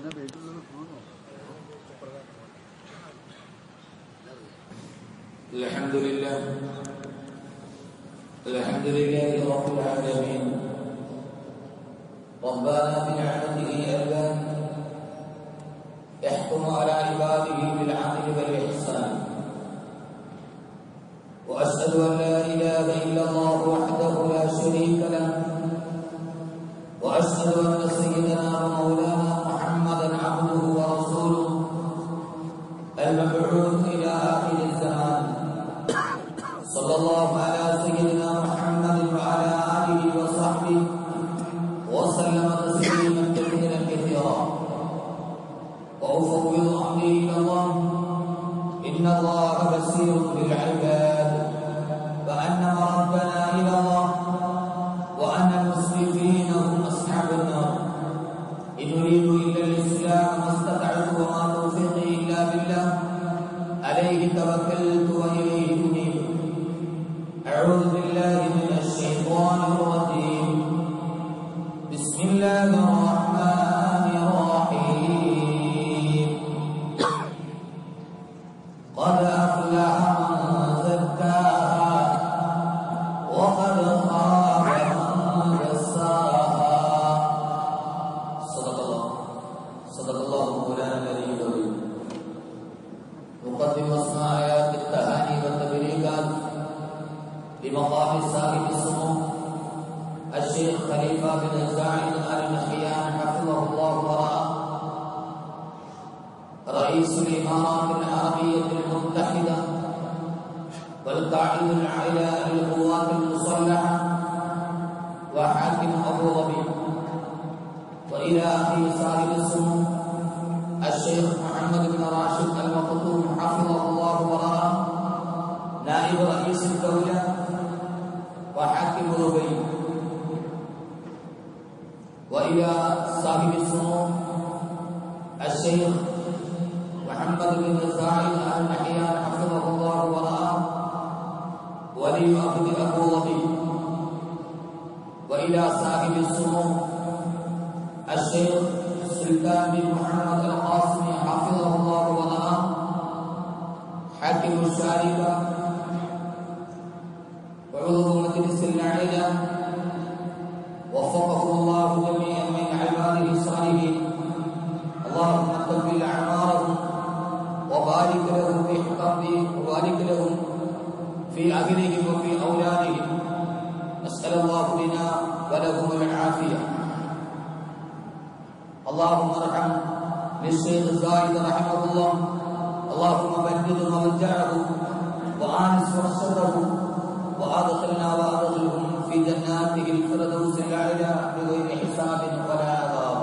എന്നാ വീട്ടിലുള്ള ഫോണോ الحمد لله الحمد لله رب العالمين ربنا بنعمته أبان يحكم على عباده بالعدل والإحسان وأشهد أن لا إله إلا الله وحده لا شريك له وأشهد أن سيدنا ومولانا محمدا عبده ورسوله المبعوث إلى آخر الزمان صلى الله على سيدنا محمد وعلى آله وصحبه وسلم تسليما كثيرا كثيرا وأفوض أمري إلى الله إن الله بصير بالعباد وأن مردنا إلى الله وأن المسلمين هم أصحاب النار إن أريد إلا الإسلام ما استطعت وما توفيقي إلا بالله عليه توكلت وإليه أنيب أعوذ بالله من الشيطان الرجيم بسم الله الرحمن الرحيم قد أفلح من زكاها وقد خاب من دساها صدق الله صدق الله مولانا العلي العظيم نقدم اسماء آيات التهاني والتبريكات لمقام صاحب السمو الشيخ خليفة بن زايد آل نحيان حفظه الله ورعاه رئيس الإمارات العربية المتحدة والقائد العائلة للقوات المسلحة وحاكم أبو ظبي وإلى أخي صاحب السمو الشيخ محمد بن راشد المقطوم حفظه الله ورعاه نائب رئيس الدولة وحاكم دبي وإلى صاحب السمو الشيخ محمد بن زايد آل نحيان حفظه الله ورعاه ولي عبد أبو ظبي وإلى صاحب السمو الشيخ سلطان بن محمد القاسمي حفظه الله ورعاه حاكم الشارقة وعضو مجلس العائلة وفقكم الله جميعا من عباده الصالحين اللهم تقبل أعمارهم وبارك لهم في حقهم وبارك لهم في أهلهم وفي أولادهم نسأل الله لنا ولهم العافية اللهم ارحم للشيخ زايد رحمه الله اللهم بدد مرجعه وآنس وحشته وأدخلنا وأدخلهم في جناته الفردوس الأعلى بغير حساب ولا عذاب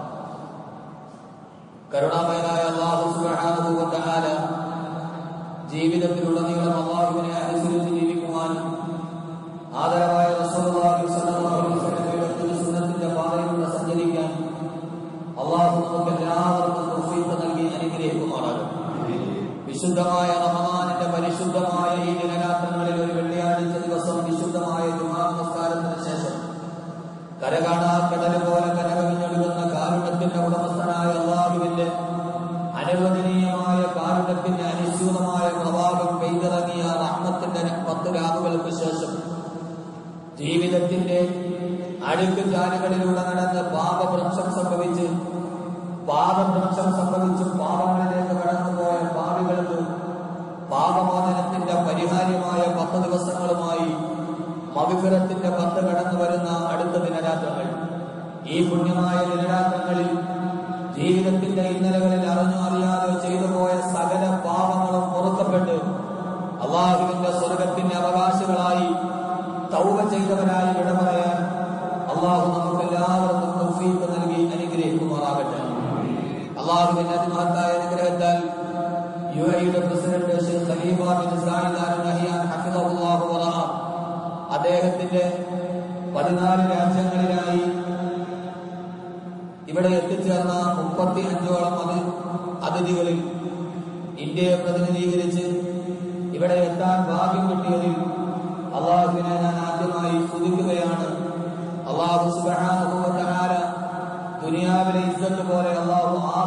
കരുണാമയനായ അള്ളാഹു സുബ്ഹാനഹു വ തആല ജീവിതത്തിലുടനീളം അള്ളാഹുവിനെ അനുസരിച്ച് ജീവിക്കുവാനും ആദരവായ റസൂലുള്ളാഹി സ്വല്ലല്ലാഹു അലൈഹി വസല്ലമയുടെ സുന്നത്തിന്റെ പാതയിലൂടെ സഞ്ചരിക്കാൻ അള്ളാഹു നമുക്ക് എല്ലാവർക്കും തൗഫീഖ് നൽകി അനുഗ്രഹിക്കുമാറാകും വിശുദ്ധമായ റമദാനിന്റെ പരിശുദ്ധമായ ഈ ദിനരാത്രങ്ങളിൽ ഒരു വെള്ളിയാഴ്ച ദിവസം വിശുദ്ധമായ ജുമാ നമസ്കാരത്തിന് ശേഷം കരകാണാ കടല് പോലെ കരകവിഞ്ഞൊഴുകുന്ന കാരുണ്യത്തിന്റെ ഉടമസ്ഥനായ അള്ളാഹുവിന്റെ അനുവദനീയമായ കാരുണ്യത്തിന്റെ അനുസ്യൂതമായ പ്രഭാവം പെയ്തിറങ്ങിയ റഹ്മത്തിന്റെ പത്ത് രാവുകൾക്ക് ശേഷം ജീവിതത്തിന്റെ അടുക്ക് ചാലുകളിലൂടെ നടന്ന് പാപഭ്രംശം സംഭവിച്ച് പാപഭ്രംശം സംഭവിച്ച് പാപങ്ങളിലേക്ക് കടന്നുപോയ പാവികൾക്ക് പാപമോചനത്തിന്റെ പരിഹാര്യമായ പത്ത് ദിവസങ്ങളുമായി മവിഫിറത്തിന്റെ പത്ത് കടന്നു വരുന്ന അടുത്ത ദിനരാത്രങ്ങൾ ഈ പുണ്യമായ ദിനരാത്രങ്ങളിൽ ജീവിതത്തിന്റെ ഇന്നലകളിൽ അറിഞ്ഞോ അറിയാതെ ചെയ്തു പോയ സകല പാപങ്ങളും പൊറുക്കപ്പെട്ട് അള്ളാഹുവിന്റെ സ്വർഗത്തിന്റെ അവകാശികളായി തൗബ ചെയ്തവരായി വിട പറയാൻ അള്ളാഹു നമുക്ക് എല്ലാവർക്കും തൗഫീഖ് നൽകി അനുഗ്രഹിക്കുമാറാകട്ടെ അള്ളാഹുവിന്റെ അതിമഹത്തായ അനുഗ്രഹത്താൽ യു എയുടെ president Sheikh Khalifa bin Zayed Al Nahyan ഹഫിദഹുല്ലാഹു വറഹ അദ്ദേഹത്തിന്റെ പതിനാല് രാജ്യങ്ങളിലായി ഇവിടെ എത്തിച്ചേർന്ന മുപ്പത്തി അഞ്ചോളം അത് അതിഥികളിൽ ഇന്ത്യയെ പ്രതിനിധീകരിച്ച് ഇവിടെ എത്താൻ ഭാഗ്യം കിട്ടിയതിൽ അള്ളാഹുവിനെ ഞാൻ ആദ്യമായി സ്തുതിക്കുകയാണ് അള്ളാഹു സുബ്ഹാനഹു വ തആല ദുനിയാവിലെ ഇസ്സത്ത് പോലെ അള്ളാഹു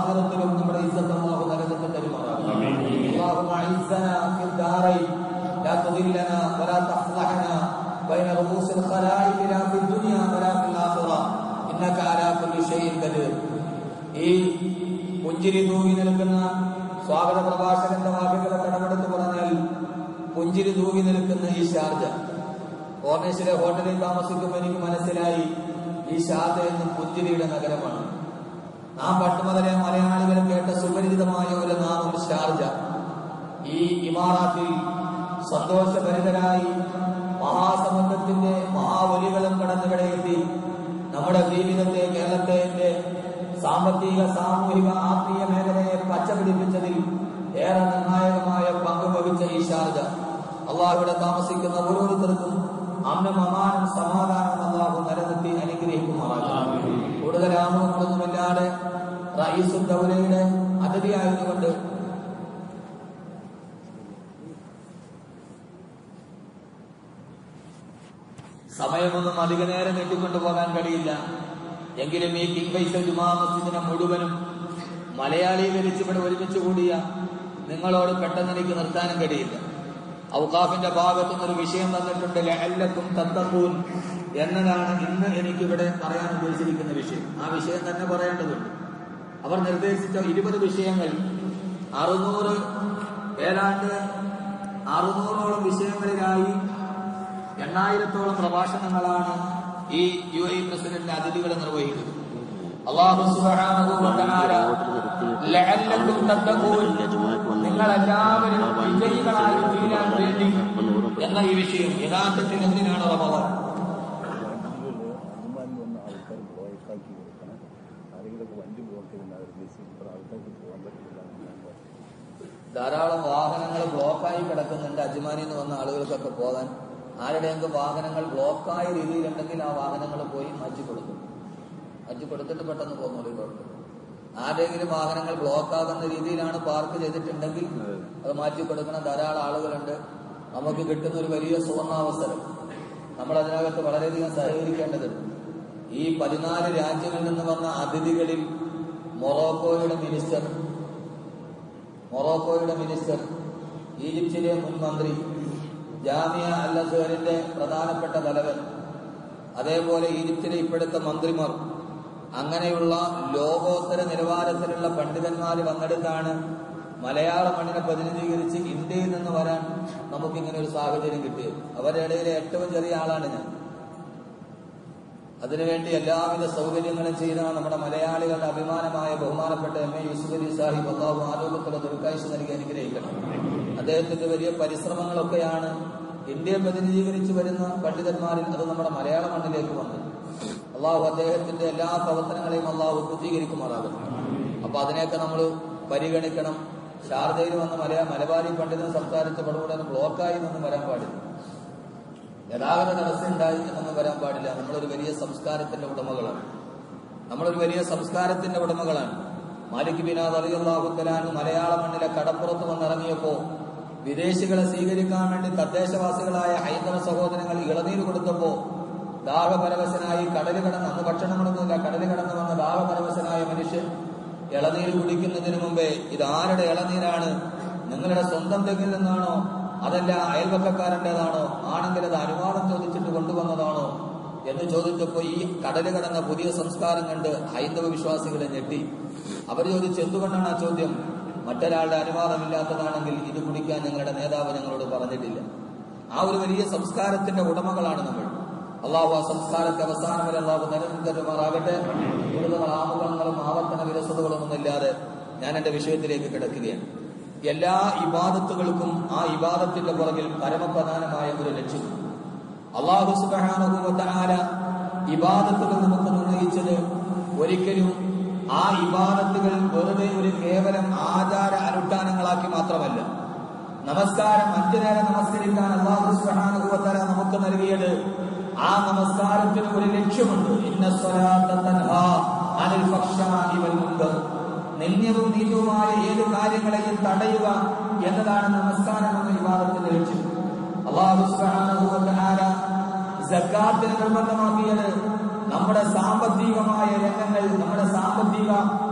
ആഖിറത്തിലും നമ്മുടെ ഇസ്സത്ത് അല്ലാഹു നിലനിർത്തി തരുമാറാകട്ടെ اللهم اعزنا في الدارين لا تضلنا ولا تفضحنا بين رؤوس الخلائق لا في الدنيا ولا في الاخره انك على كل شيء قدير ഈ പുഞ്ചിരി തൂങ്ങി നിൽക്കുന്ന സ്വാഗത പ്രഭാഷകന്റെ വാക്കുകളെ കടമെടുത്ത് പറഞ്ഞാൽ പുഞ്ചിരി തൂങ്ങി നിൽക്കുന്ന ഈ ഷാർജ കോർണേശ്വരെ ഹോട്ടലിൽ താമസിക്കുമ്പോൾ എനിക്ക് മനസ്സിലായി ഈ ഷാർജ എന്ന് പുഞ്ചിരിയുടെ നഗരമാണ് നാം പണ്ട് മുതലേ മലയാളികൾ കേട്ട സുപരിചിതമായ ഒരു നാമം ഷാർജ ഈ ഇമാറാത്തിൽ സന്തോഷഭരിതരായി മഹാസമുദ്രത്തിന്റെ മഹാവലികളും കടന്നുവിടെ എത്തി നമ്മുടെ ജീവിതത്തെ കേരളത്തിന്റെ സാമ്പത്തിക സാമൂഹിക ആത്മീയ മേഖലയെ പച്ചപിടിപ്പിച്ചതിൽ ഏറെ നിർണായകമായ പങ്ക് വഹിച്ച ഈ ഷാർജ അള്ളാഹുവിടെ താമസിക്കുന്ന ഓരോരുത്തർക്കും അന്നും അമാനും സമാധാനം അള്ളാഹു നിലനിർത്തി അനുഗ്രഹിക്കുമാറാകും കൂടുതൽ ആമുഖങ്ങളൊന്നുമില്ലാതെ റയീസുൽ ദൗലയുടെ അതിഥിയായതുകൊണ്ട് സമയമൊന്നും അധിക നേരം നീട്ടിക്കൊണ്ടു പോകാൻ കഴിയില്ല എങ്കിലും ഈ കിങ് ഫൈസൽ ജുമാ മസ്ജിദിനെ മുഴുവനും മലയാളീകരിച്ച് ഇവിടെ ഒരുമിച്ച് കൂടിയ നിങ്ങളോട് പെട്ടെന്ന് എനിക്ക് നിർത്താനും കഴിയില്ല ഔക്കാഫിന്റെ ഭാഗത്തു നിന്നൊരു വിഷയം തന്നിട്ടുണ്ട് ലഅല്ലക്കും തത്തക്കൂൻ എന്നതാണ് ഇന്ന് എനിക്കിവിടെ പറയാൻ ഉദ്ദേശിച്ചിരിക്കുന്ന വിഷയം ആ വിഷയം തന്നെ പറയേണ്ടതുണ്ട് അവർ നിർദ്ദേശിച്ച ഇരുപത് വിഷയങ്ങൾ അറുന്നൂറ് ഏതാണ്ട് അറുന്നൂറോളം വിഷയങ്ങളിലായി എണ്ണായിരത്തോളം പ്രഭാഷണങ്ങളാണ് ഈ യു എ പ്രസിഡന്റ് അതിഥികൾ നിർവഹിക്കുന്നത് അള്ളാഹു സുബ്ഹാനഹു വ തആല ലഅല്ലക്കും തത്തഖൂൻ നിങ്ങൾ എല്ലാവരും വിജയികളായി തീരാൻ വേണ്ടി എന്ന ഈ വിഷയം യഥാർത്ഥത്തിൽ എന്തിനാണ് റമദാൻ അഭിമാനി വന്ന ആൾക്കാർ ബ്ലോക്കാക്കി കൊടുക്കണം ആരെങ്കിലുമൊക്കെ വണ്ടി ബ്ലോക്ക് ചെയ്യുന്ന അവർ ബസ് ഇത്ര ആൾക്കാർക്ക് പോകാൻ പറ്റില്ല എന്ന് ഞാൻ പറഞ്ഞു. ധാരാളം വാഹനങ്ങൾ ബ്ലോക്കായി കിടക്കുന്നുണ്ട് അജ്മാനിൽ നിന്ന് വന്ന ആളുകൾക്കൊക്കെ പോകാൻ ആരുടെയെങ്കിലും വാഹനങ്ങൾ ബ്ലോക്കായ രീതിയിലുണ്ടെങ്കിൽ ആ വാഹനങ്ങൾ പോയി മാറ്റി കൊടുക്കും മാറ്റി കൊടുത്തിട്ട് പെട്ടെന്ന് പോകുന്നുള്ളൂ കുഴപ്പം ആരുടെയെങ്കിലും വാഹനങ്ങൾ ബ്ലോക്കാകുന്ന രീതിയിലാണ് പാർക്ക് ചെയ്തിട്ടുണ്ടെങ്കിൽ അത് മാറ്റി കൊടുക്കണം ധാരാളം ആളുകളുണ്ട് നമുക്ക് കിട്ടുന്ന ഒരു വലിയ സുവർണാവസരം നമ്മൾ അതിനകത്ത് വളരെയധികം സഹകരിക്കേണ്ടതുണ്ട് ഈ പതിനാല് രാജ്യങ്ങളിൽ നിന്ന് വന്ന അതിഥികളിൽ മൊറോക്കോയുടെ മിനിസ്റ്റർ മൊറോക്കോയുടെ മിനിസ്റ്റർ ഈജിപ്തിലെ മുൻ മന്ത്രി ജാമിയ അൽ അസ്ഹറിന്റെ പ്രധാനപ്പെട്ട തലവൻ അതേപോലെ ഈജിപ്തിലെ ഇപ്പോഴത്തെ മന്ത്രിമാർ അങ്ങനെയുള്ള ലോകോത്തര നിലവാരത്തിലുള്ള പണ്ഡിതന്മാർ പങ്കെടുത്താണ് മലയാള മണ്ണിനെ പ്രതിനിധീകരിച്ച് ഇന്ത്യയിൽ നിന്ന് വരാൻ നമുക്കിങ്ങനെ ഒരു സാഹചര്യം കിട്ടിയത് അവരുടെ ഇടയിലെ ഏറ്റവും ചെറിയ ആളാണ് ഞാൻ അതിനുവേണ്ടി എല്ലാവിധ സൗകര്യങ്ങളും ചെയ്ത നമ്മുടെ മലയാളികളുടെ അഭിമാനമായ ബഹുമാനപ്പെട്ട എം എ യൂസുഫ് അലി സാഹിബ് അള്ളാഹു ആരോഗ്യത്തുള്ള ദീർഘായുസ് നൽകി അനുഗ്രഹിക്കണം അദ്ദേഹത്തിന്റെ വലിയ പരിശ്രമങ്ങളൊക്കെയാണ് ഇന്ത്യയെ പ്രതിനിധീകരിച്ച് വരുന്ന പണ്ഡിതന്മാരിൽ അത് നമ്മുടെ മലയാള മണ്ണിലേക്ക് വന്നത് അള്ളാഹു അദ്ദേഹത്തിന്റെ എല്ലാ പ്രവർത്തനങ്ങളെയും അള്ളാഹു പൂർത്തീകരിക്കുമാറാകും അപ്പൊ അതിനെയൊക്കെ നമ്മൾ പരിഗണിക്കണം ഷാർജയിൽ വന്ന മലയാ മലബാരി പണ്ഡിതൻ സംസാരിച്ച പടകൂടെ ബ്ലോക്കായി നിന്നും വരാൻ പാടില്ല ഗതാഗത തടസ്സം ഉണ്ടായി എന്നൊന്നും വരാൻ പാടില്ല നമ്മളൊരു വലിയ സംസ്കാരത്തിന്റെ ഉടമകളാണ് നമ്മളൊരു വലിയ സംസ്കാരത്തിന്റെ ഉടമകളാണ് മാലിക് ബിനാദ് അലി അള്ളാഹുത്തലാൻ മലയാള മണ്ണിലെ കടപ്പുറത്ത് വന്നിറങ്ങിയപ്പോ വിദേശികളെ സ്വീകരിക്കാൻ വേണ്ടി തദ്ദേശവാസികളായ ഹൈന്ദവ സഹോദരങ്ങൾ ഇളനീര് കൊടുത്തപ്പോ ദാഹപരവശനായി കടല് കടന്ന് അന്ന് ഭക്ഷണങ്ങളൊന്നുമില്ല കടല് കടന്ന് വന്ന ദാഹപരവശനായ മനുഷ്യൻ ഇളനീര് കുടിക്കുന്നതിന് മുമ്പേ ഇത് ആരുടെ ഇളനീരാണ് നിങ്ങളുടെ സ്വന്തം തെങ്ങിൽ നിന്നാണോ അതല്ല അയൽവക്കക്കാരൻ്റെതാണോ ആണെങ്കിൽ അത് അനുവാദം ചോദിച്ചിട്ട് കൊണ്ടുവന്നതാണോ എന്ന് ചോദിച്ചപ്പോ ഈ കടല് കടന്ന പുതിയ സംസ്കാരം കണ്ട് ഹൈന്ദവ വിശ്വാസികളെ ഞെട്ടി അവർ ചോദിച്ചു എന്തുകൊണ്ടാണ് ആ ചോദ്യം മറ്റൊരാളുടെ അനുവാദമില്ലാത്തതാണെങ്കിൽ ഇത് കുടിക്കാൻ ഞങ്ങളുടെ നേതാവ് ഞങ്ങളോട് പറഞ്ഞിട്ടില്ല ആ ഒരു വലിയ സംസ്കാരത്തിന്റെ ഉടമകളാണ് നമ്മൾ അള്ളാഹു ആ സംസ്കാരത്തെ അവസാനം വരെ അള്ളാഹു നിലനിർത്തരുമാറാകട്ടെ കൂടുതൽ ആമുഖങ്ങളും ആവർത്തന വിരസതകളും ഒന്നുമില്ലാതെ ഞാൻ എന്റെ വിഷയത്തിലേക്ക് കിടക്കുകയാണ് എല്ലാ ഇബാദത്തുകൾക്കും ആ ഇബാദത്തിന്റെ പുറകിൽ പരമപ്രധാനമായ ഒരു ലക്ഷ്യം അള്ളാഹു സുബാനുഭവത്താല ഇബാദത്തുകൾ നമുക്ക് നിർണയിച്ചത് ഒരിക്കലും ആ ഇബാദത്തുകൾ വെറുതെ ഒരു കേവലം ആചാര അനുഷ്ഠാനങ്ങളാക്കി മാത്രമല്ല നമസ്കാരം അഞ്ചു നേരം നമസ്കരിക്കാൻ അള്ളാഹു സുബാനുഭവത്താല നമുക്ക് നൽകിയത് ആ നമസ്കാരത്തിന് ഒരു ലക്ഷ്യമുണ്ട് ഇന്ന സ്വലാത്ത തൻഹാ അനിൽ ഫഹ്ശാഇ വൽ മുൻകർ നിന്ദ്യവും നീചവുമായ ഏത് കാര്യങ്ങളെയും തടയുക എന്നതാണ് നമസ്കാരം എന്ന വിവാദത്തിന്റെ ലക്ഷ്യം അള്ളാഹു സുബ്ഹാനഹു വ തആല സക്കാത്തിന് നിർബന്ധമാക്കിയത് നമ്മുടെ സാമ്പത്തികമായ രംഗങ്ങൾ നമ്മുടെ സാമ്പത്തിക മേഖല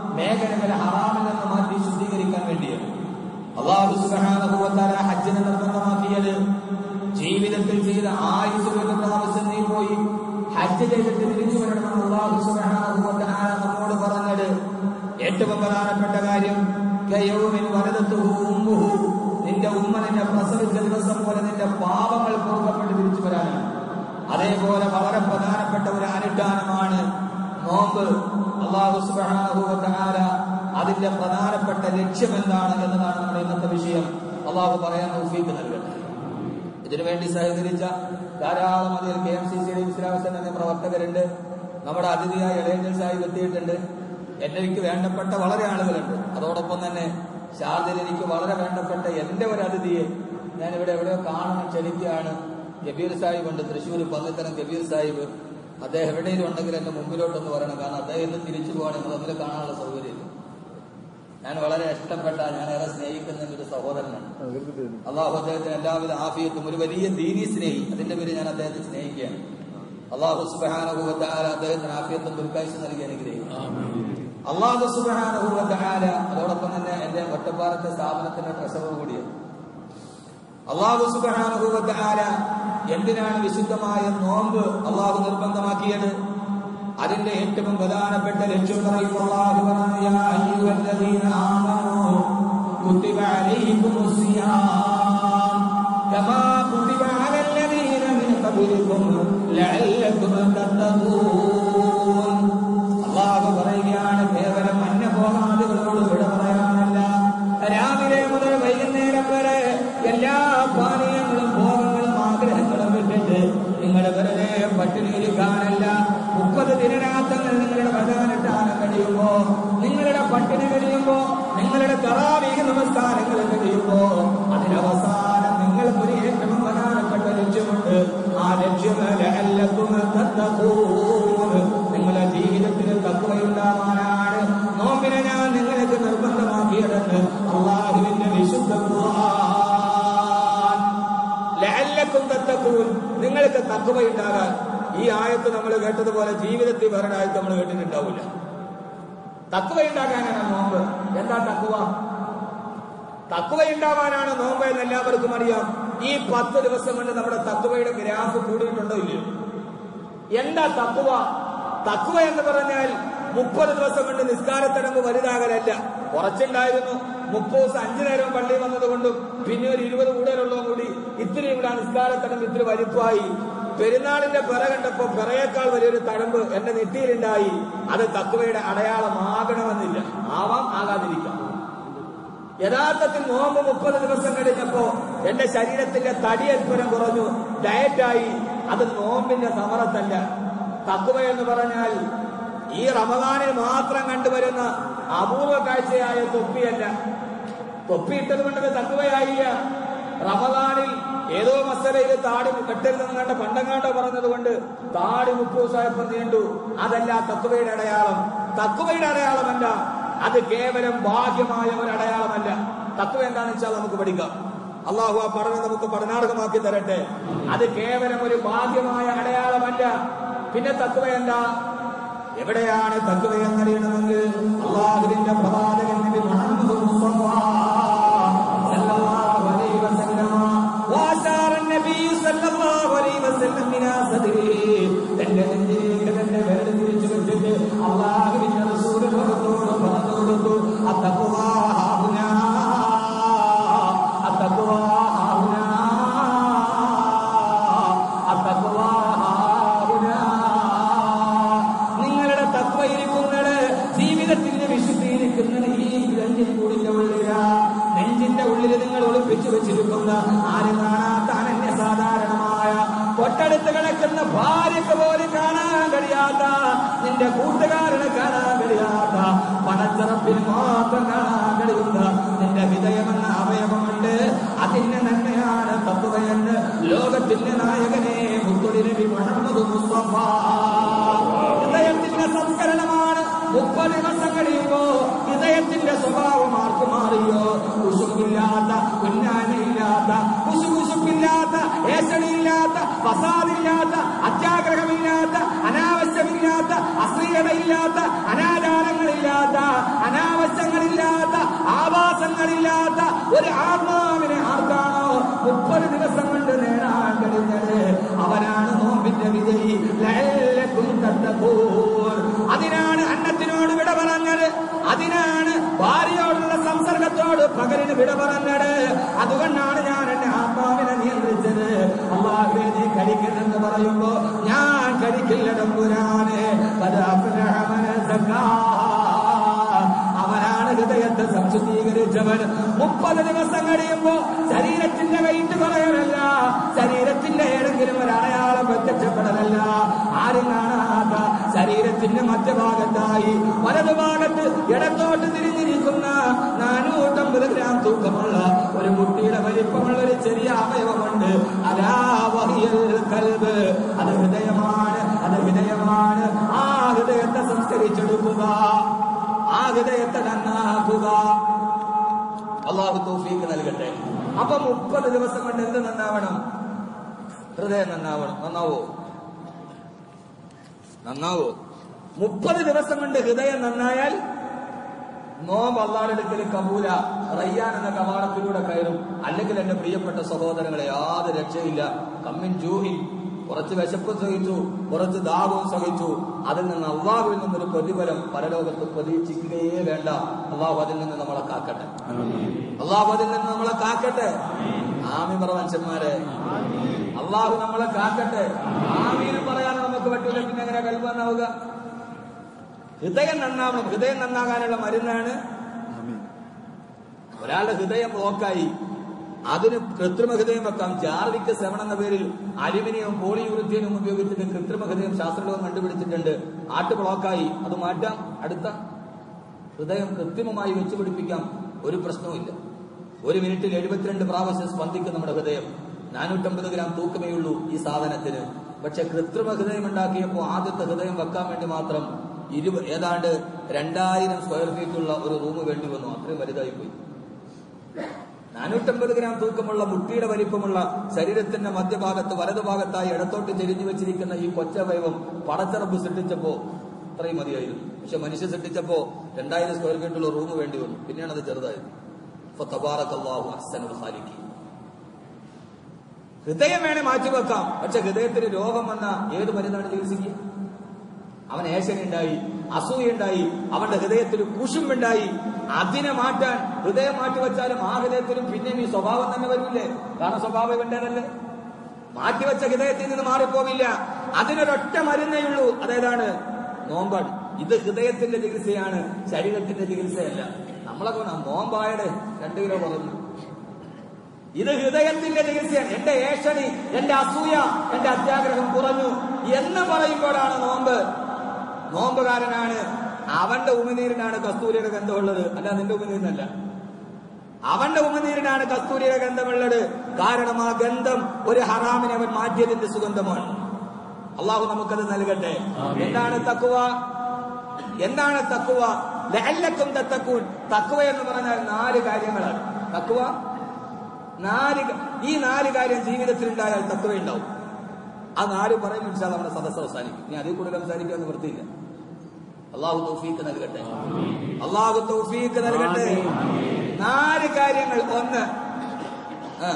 മേഖലകളെ ഹറാമിൽ നിന്ന് മാറ്റി ശുദ്ധീകരിക്കാൻ വേണ്ടിയാണ് അള്ളാഹു സുബ്ഹാനഹു വ തആല ഹജ്ജിനെ നിർബന്ധമാക്കിയത് ജീവിതത്തിൽ ചെയ്ത ആയുസ് ഒരു പ്രാവശ്യം നീ പോയി ഹജ്ജ് ചെയ്തിട്ട് തിരിച്ചു വരണമെന്ന് അള്ളാഹു സുബ്ഹാനഹു വ തആല നമ്മോട് പറഞ്ഞത് ഏറ്റവും പ്രധാനപ്പെട്ട കാര്യം കയൗമിൻ വലദത്തുഹു ഉമ്മുഹു നിന്റെ ഉമ്മ നിന്നെ പ്രസവിച്ച ദിവസം പോലെ നിന്റെ പാപങ്ങൾ പൊറുക്കപ്പെട്ട് തിരിച്ചു വരാനാണ് അതേപോലെ വളരെ പ്രധാനപ്പെട്ട ഒരു അനുഷ്ഠാനമാണ് നോമ്പ് അള്ളാഹു സുബ്ഹാനഹു വ തആല അതിന്റെ പ്രധാനപ്പെട്ട ലക്ഷ്യം എന്താണ് എന്നതാണ് നമ്മുടെ ഇന്നത്തെ വിഷയം അള്ളാഹു പറയാൻ തൗഫീഖ് നൽകട്ടെ ഇതിനുവേണ്ടി സഹകരിച്ച ധാരാളം അതിൽ കെ എം സി സിയുടെ ഇസ്ലാമിസൻ എന്ന പ്രവർത്തകരുണ്ട് നമ്മുടെ അതിഥിയായ ഇളയഞ്ചൽ സാഹിബ് എത്തിയിട്ടുണ്ട് എന്നെ എനിക്ക് വേണ്ടപ്പെട്ട വളരെ ആളുകളുണ്ട് അതോടൊപ്പം തന്നെ ഷാർജയിൽ എനിക്ക് വളരെ വേണ്ടപ്പെട്ട എന്റെ ഒരു അതിഥിയെ ഞാൻ ഇവിടെ എവിടെയോ കാണണം ക്ഷണിക്കുകയാണ് ഗബീർ സാഹിബ് ഉണ്ട് തൃശ്ശൂർ പന്നിത്തരം ഗബീർ സാഹിബ് അദ്ദേഹം എവിടെയെങ്കിലും ഉണ്ടെങ്കിൽ എന്റെ മുമ്പിലോട്ടൊന്ന് വരണം കാരണം അദ്ദേഹം ഇന്ന് തിരിച്ചു പോകണമെങ്കിൽ തമ്മിൽ കാണാനുള്ള സൗകര്യമില്ല ഞാൻ വളരെ ഇഷ്ടപ്പെട്ട ഞാൻ ഏറെ സ്നേഹിക്കുന്ന ഒരു സഹോദരനാണ് അള്ളാഹു അദ്ദേഹത്തിന് എല്ലാവിധ ആഫിയത്തും ഒരു വലിയ ദീനി സ്നേഹി അതിന്റെ പേര് ഞാൻ അദ്ദേഹത്തെ സ്നേഹിക്കുകയാണ് അള്ളാഹു സുബാനുഭവത്താല അദ്ദേഹത്തിന് ആഫിയത്തും ദുർക്കാഴ്ച നൽകി അനുഗ്രഹിക്കും അള്ളാഹു സുബാനുഭവത്താല അതോടൊപ്പം തന്നെ എന്റെ ഒറ്റപ്പാലത്തെ സ്ഥാപനത്തിന്റെ ട്രഷറർ കൂടിയാണ് അള്ളാഹു സുബാനുഭവത്താല എന്തിനാണ് വിശുദ്ധമായ നോമ്പ് അള്ളാഹു നിർബന്ധമാക്കിയത് അതിന്റെ ഏറ്റവും പ്രധാനപ്പെട്ട ലക്ഷ്യം പറയും അള്ളാഹു പറഞ്ഞു യാ അയ്യുഹല്ലദീന ആമനൂ കുത്തിബ അലൈഹിക്കുമുസ് സിയാം കമാ കുത്തിബ അലല്ലദീന മിൻ ഖബ്ലിക്കും ലഅല്ലക്കും തത്തഖൂൻ അള്ളാഹു പറയുകയാണ് കേവലം അന്നഭോഗാദികളോട് വിട പറയാനല്ല രാവിലെ മുതൽ വൈകുന്നേരം വരെ എല്ലാ പാനീയങ്ങളും ഭോഗങ്ങളും ആഗ്രഹങ്ങളും വിട്ടിട്ട് നിങ്ങളുടെ വെറുതെ പട്ടിണിയിരിക്കാനല്ല മുപ്പത് ദിനരാത്രങ്ങൾ നിങ്ങളുടെ പ്രധാനട്ടാനം കഴിയുമ്പോ നിങ്ങളുടെ പട്ടിണി കഴിയുമ്പോ നിങ്ങളുടെ തറാവീക നമസ്കാരങ്ങൾ കഴിയുമ്പോ അതിനവസാനം നിങ്ങൾക്ക് ഒരു ഏറ്റവും പ്രധാനപ്പെട്ട ലക്ഷ്യമുണ്ട് ആ ലക്ഷ്യം ലഅല്ലക്കും തത്തഖൂൻ. നിങ്ങളുടെ ജീവിതത്തിൽ തത്വയുണ്ടാവാനാണ് നോമ്പിനെ ഞാൻ നിങ്ങൾക്ക് നിർബന്ധമാക്കിയതെന്ന് അള്ളാഹുവിന്റെ വിശുദ്ധ ഖുർആൻ ലഅല്ലക്കും തത്തഖൂൻ നിങ്ങൾക്ക് തത്വയുണ്ടാകാൻ ഈ ആയത്ത് നമ്മൾ കേട്ടതുപോലെ ജീവിതത്തിൽ വേറെ ആയത്ത് നമ്മൾ കേട്ടിട്ടുണ്ടാവില്ല തക്കുവയുണ്ടാകാനാണ് നോമ്പ് എന്താ തക്കുവ തക്കുവയുണ്ടാവാനാണ് നോമ്പ് എന്ന് എല്ലാവർക്കും അറിയാം ഈ പത്ത് ദിവസം കൊണ്ട് നമ്മുടെ തക്കുവയുടെ ഗ്രാഫ് കൂടിയിട്ടുണ്ടോ ഇല്ലയോ എന്താ തക്കുവ തക്കുവ എന്ന് പറഞ്ഞാൽ മുപ്പത് ദിവസം കൊണ്ട് നിസ്കാരത്തടമ്പ് വലുതാകലല്ല കുറച്ചുണ്ടായിരുന്നു മുപ്പത് ദിവസം അഞ്ചു നേരം പള്ളി വന്നതുകൊണ്ടും പിന്നെ ഒരു ഇരുപത് കൂടുതലുള്ളതും കൂടി ഇത്തിരി ഇവിടെ നിസ്കാരത്തടമ്പ് ഇത്തിരി വലുപ്പമായി പെരുന്നാളിന്റെ പിറ കണ്ടപ്പോ പിറയേക്കാൾ വലിയൊരു തഴമ്പ് എന്റെ നെറ്റിയിലുണ്ടായി അത് തക്കുവയുടെ അടയാളമാകണമെന്നില്ല ആവാം ആകാതിരിക്കാം യഥാർത്ഥത്തിൽ നോമ്പ് മുപ്പത് ദിവസം കഴിഞ്ഞപ്പോ എന്റെ ശരീരത്തിന്റെ തടി അല്പനം കുറഞ്ഞു ഡയറ്റായി അത് നോമ്പിന്റെ സമറത്തല്ല തക്കുവ എന്ന് പറഞ്ഞാൽ ഈ റമദാനിൽ മാത്രം കണ്ടുവരുന്ന അപൂർവ കാഴ്ചയായ തൊപ്പിയല്ല തൊപ്പിയിട്ടത് കൊണ്ട് തക്കുവയായില്ല റമദാനിൽ ഏതോ മസലയിൽ താടി കെട്ടരുതെന്ന് കണ്ട പണ്ടങ്ങാണ്ടോ പറഞ്ഞത് കൊണ്ട് താടി മുപ്പത് ദിവസമായപ്പം നീണ്ടു അതല്ല തക്കുവയുടെ അടയാളം തക്കുവയുടെ അടയാളമല്ല അത് കേവലം ഭാഗ്യമായ ഒരു അടയാളമല്ല തക്കുവ എന്താണെന്ന് വെച്ചാൽ നമുക്ക് പഠിക്കാം അള്ളാഹു ആ പഠനം നമുക്ക് പഠനാർഹമാക്കി തരട്ടെ അത് കേവലം ഒരു ഭാഗ്യമായ അടയാളമല്ല പിന്നെ തക്കുവ എന്താ എവിടെയാണ് തക്കുവ എന്നറിയണമെങ്കിൽ അള്ളാഹുവിന്റെ പ്രവാചകൻ നബി മുഹമ്മദ് മുസ്തഫ സല്ലല്ലാഹു അലൈഹി വസല്ലമ വാശാറ നബി സല്ലല്ലാഹു അലൈഹി വസല്ലം മിനാ സദരി തന്റെ നെഞ്ചിലേക്ക് തന്റെ വിരൽ തിരിച്ചു വെച്ചിട്ട് അള്ളാഹുവിന്റെ റസൂൽ ലോകത്തോട് പറഞ്ഞു കൊടുത്തു അത്തഖ്വാ ഹാഹുനാ അത്തഖ്വാ ഹാഹുനാ അത്തഖ്വാ ഹാഹുനാ നിങ്ങളുടെ തത്വ ഇരിക്കുന്നത് ജീവിതത്തിന്റെ വിശുദ്ധിയിരിക്കുന്നത് ഈ നെഞ്ചിൻ കൂടിന്റെ ഉള്ളിലാ നെഞ്ചിന്റെ ഉള്ളിൽ നിങ്ങൾ ഒളിപ്പിച്ചു വെച്ചിരിക്കുന്ന ആരും കാണാത്ത അനന്യ സാധാരണമായ തൊട്ടടുത്ത് കിടക്കുന്ന ഭാര്യക്ക് പോലും കാണാൻ കഴിയാത്ത നിന്റെ കൂട്ടുകാരനെ കാണാൻ കഴിയാത്ത പണച്ചറപ്പിന് മാത്രം കാണാൻ കഴിയുന്ന നിന്റെ ഹൃദയമെന്ന അവയവമുണ്ട് അതിന്റെ നന്മയാണ് തത്വയെന്ന് ലോകത്തിന്റെ നായകനെ മുത്തൊടി നബി മുഹമ്മദ് മുസ്തഫ ഹൃദയത്തിന്റെ സംസ്കരണമാണ് മുപ്പത് ദിവസം കഴിയുമ്പോ ഹൃദയത്തിന്റെ സ്വഭാവം ആർക്ക് മാറിയോ കുശുമ്പില്ലാത്ത കുഞ്ഞാനയില്ലാത്ത കുശുകുശുപ്പില്ലാത്ത ഏഷണിയില്ലാത്ത ഫസാദില്ലാത്ത അത്യാഗ്രഹമില്ലാത്ത അനാവശ്യമില്ലാത്ത അശ്ലീലതയില്ലാത്ത അനാചാരങ്ങളില്ലാത്ത അനാവശ്യങ്ങളില്ലാത്ത അനാവശ്യങ്ങളില്ലാത്ത ആവാസങ്ങളില്ലാത്ത ഒരു ആത്മാവിനെ ആർക്കാണോ മുപ്പത് ദിവസം കൊണ്ട് നേടാൻ കഴിഞ്ഞത് അവനാണ് നോമ്പിന്റെ വിജയി ലഅല്ലക്കും തത്തഖൂൻ. അതിനാണ് അന്നത്തിനോട് വിട പറഞ്ഞത് അതിനാണ് ഭാര്യയോടുള്ള സംസർഗത്തോട് പകലിന് വിട പറഞ്ഞത് അതുകൊണ്ടാണ് ഞാൻ എന്റെ ആത്മാവിനെ നിയന്ത്രിച്ചത് അള്ളാഹുവേ നീ കഴിക്കണമെന്ന് പറയുമ്പോ ഞാൻ കഴിക്കില്ല തമ്പുരാനെ ഖദ് അഫ്ലഹ മൻ സക്കാ. അവനാണ് ഹൃദയത്തെ സംശുദ്ധീകരിച്ചവൻ മുപ്പത് ദിവസം കഴിയുമ്പോ ശരീരത്തിന്റെ വെയിറ്റ് കുറയലല്ല ശരീരത്തിന്റെ ഏതെങ്കിലും ഒരു അടയാളം പ്രത്യക്ഷപ്പെടലല്ല ആരും കാണാത്ത ശരീരത്തിന്റെ മധ്യഭാഗത്തായി വലതുഭാഗത്ത് ഇടത്തോട്ട് തിരിഞ്ഞിരിക്കുന്ന നാനൂറ്റമ്പത് ഗ്രാം തൂക്കമുള്ള ഒരു കുട്ടിയുടെ വലിപ്പമുള്ള ഒരു ചെറിയ അവയവമുണ്ട് അതാ വഹിയൽ കൽബ് അത് ഹൃദയമാണ് അത് ഹൃദയമാണ് ആ ഹൃദയത്തെ സംസ്കരിച്ചെടുക്കുക ആ ഹൃദയത്തെ നന്നാക്കുക അള്ളാഹു തൗഫീക്ക് നൽകട്ടെ അപ്പൊ മുപ്പത് ദിവസം കൊണ്ട് എന്ത് നന്നാവണം ഹൃദയം നന്നാവണം നന്നാവോ നന്നാവോ മുപ്പത് ദിവസം കൊണ്ട് ഹൃദയം നന്നായാൽ നോമ്പ് അള്ളാടെടുക്കൽ കബൂല റയ്യാൻ എന്ന കവാടത്തിലൂടെ കയറും അല്ലെങ്കിൽ എന്റെ പ്രിയപ്പെട്ട സഹോദരങ്ങളെ യാതൊരു രക്ഷയില്ല കമ്മിൻ ജൂഹി കുറച്ച് വിശപ്പ് സഹിച്ചു കുറച്ച് ദാഹവും സഹിച്ചു അതിൽ നിന്ന് അള്ളാഹുവിൽ നിന്നൊരു പ്രതിഫലം പരലോകത്ത് പ്രതീക്ഷിക്കുകയേ വേണ്ട അള്ളാഹു അതിൽ നിന്ന് നമ്മളെ കാക്കട്ടെ അള്ളാഹു അതിൽ നിന്ന് നമ്മളെ കാക്കട്ടെ ആമി പറ മനുഷ്യന്മാരെ അള്ളാഹു നമ്മളെ കാക്കട്ടെ ആമീന് പറയാൻ നമുക്ക് പറ്റൂല പിന്നെ എങ്ങനെ കൽവ് നന്നാവുക ഹൃദയം നന്നാവണം ഹൃദയം നന്നാകാനുള്ള മരുന്നാണ് ഒരാളുടെ ഹൃദയം ബ്ലോക്കായി അതിന് കൃത്രിമ ഹൃദയം വെക്കാം ജാർവിക്ക് സെവൺ എന്ന പേരിൽ അലുമിനിയം പോളിയൂറിത്യനും ഉപയോഗിച്ചിട്ട് കൃത്രിമ ഹൃദയം ശാസ്ത്രലോകം കണ്ടുപിടിച്ചിട്ടുണ്ട് ആട്ട് ബ്ലോക്കായി അത് മാറ്റാം അടുത്ത ഹൃദയം കൃത്രിമമായി വെച്ചുപിടിപ്പിക്കാം ഒരു പ്രശ്നവുമില്ല ഒരു മിനിറ്റിൽ എഴുപത്തിരണ്ട് പ്രാവശ്യം സ്പന്ദിക്കും നമ്മുടെ ഹൃദയം നാനൂറ്റമ്പത് ഗ്രാം തൂക്കമേ ഉള്ളൂ ഈ സാധനത്തിന് പക്ഷെ കൃത്രിമ ഹൃദയം ഉണ്ടാക്കിയപ്പോൾ ആദ്യത്തെ ഹൃദയം വെക്കാൻ വേണ്ടി മാത്രം ഇരുപ ഏതാണ്ട് രണ്ടായിരം സ്ക്വയർ ഫീറ്റ് ഉള്ള ഒരു റൂം വേണ്ടി വന്നു അത്രയും വലുതായി പോയി നാനൂറ്റമ്പത് ഗ്രാം തൂക്കമുള്ള മുട്ടിയുടെ വലിപ്പമുള്ള ശരീരത്തിന്റെ മധ്യഭാഗത്ത് വലതുഭാഗത്തായി ഇടത്തോട്ട് ചെരിഞ്ഞു വെച്ചിരിക്കുന്ന ഈ കൊച്ചവയവം പടച്ചറമ്പ് സൃഷ്ടിച്ചപ്പോ അത്രയും മതിയായിരുന്നു പക്ഷെ മനുഷ്യ സൃഷ്ടിച്ചപ്പോ രണ്ടായിരം സ്ക്വയർ ഫീറ്റുള്ള റൂം വേണ്ടി വന്നു പിന്നെയാണ് അത് ചെറുതായത് അപ്പൊ തബാറക്കല്ലാഹു അഹ്സനുൽ ഖാലിഖീൻ. ഹൃദയം വേണേ മാറ്റിവെക്കാം പക്ഷെ ഹൃദയത്തിന് രോഗം വന്ന ഏത് മരുന്നാണ് ചികിത്സിക്കുക അവൻ ഏശനുണ്ടായി അസൂയുണ്ടായി അവന്റെ ഹൃദയത്തിൽ കുശുമ്പുണ്ടായി അതിനെ മാറ്റാൻ ഹൃദയം മാറ്റിവെച്ചാലും ആ ഹൃദയത്തിലും പിന്നെയും ഈ സ്വഭാവം തന്നെ വരില്ലേ കാരണം സ്വഭാവം ഇവന്റേതല്ലേ മാറ്റിവെച്ച ഹൃദയത്തിൽ നിന്ന് മാറിപ്പോവില്ല അതിനൊരൊറ്റ മരുന്നേ ഉള്ളൂ അതേതാണ് നോമ്പാണ് ഇത് ഹൃദയത്തിന്റെ ചികിത്സയാണ് ശരീരത്തിന്റെ ചികിത്സയല്ല നമ്മളൊക്കെ പറഞ്ഞ നോമ്പായുടെ രണ്ടു കിലോ കുറഞ്ഞു ഇത് ഹൃദയത്തിന്റെ ചികിത്സയാണ് എന്റെ ഏഷണി എന്റെ അസൂയ എന്റെ അത്യാഗ്രഹം കുറഞ്ഞു എന്ന് പറയുമ്പോഴാണ് നോമ്പ് നോമ്പുകാരനാണ് അവന്റെ ഉമിനീരിനാണ് കസ്തൂരിയുടെ ഗന്ധമുള്ളത് അല്ല നിന്റെ ഉമിനീരിനല്ല അവന്റെ ഉമിനീരിനാണ് കസ്തൂരിയുടെ ഗന്ധമുള്ളത് കാരണം ആ ഗന്ധം ഒരു ഹറാമിനെ അവൻ മാറ്റിയതിന്റെ സുഗന്ധമാണ് അള്ളാഹു നമുക്കത് നൽകട്ടെ എന്താണ് തക്കുവ എന്താണ് തക്കുവ ലഹല്ലക്കും തത്തക്കൂൻ തക്കുവ എന്ന് പറഞ്ഞാൽ നാല് കാര്യങ്ങളാണ് തക്കുവ നാല് ക- ഈ നാല് കാര്യം ജീവിതത്തിൽ ഉണ്ടായാൽ തത്വ ഉണ്ടാവും ആ നാല് പറയുമ്പോൾ ഇൻഷാ നമ്മുടെ സദസ്സ് അവസാനിക്കും ഇനി അതിൽ കൂടുതൽ സംസാരിക്കാൻ നിവൃത്തിയില്ല അള്ളാഹു തൗഫീക്ക് നൽകട്ടെ അള്ളാഹു തൗഫീക്ക് നൽകട്ടെ നാല് കാര്യങ്ങൾ ഒന്ന് ആ.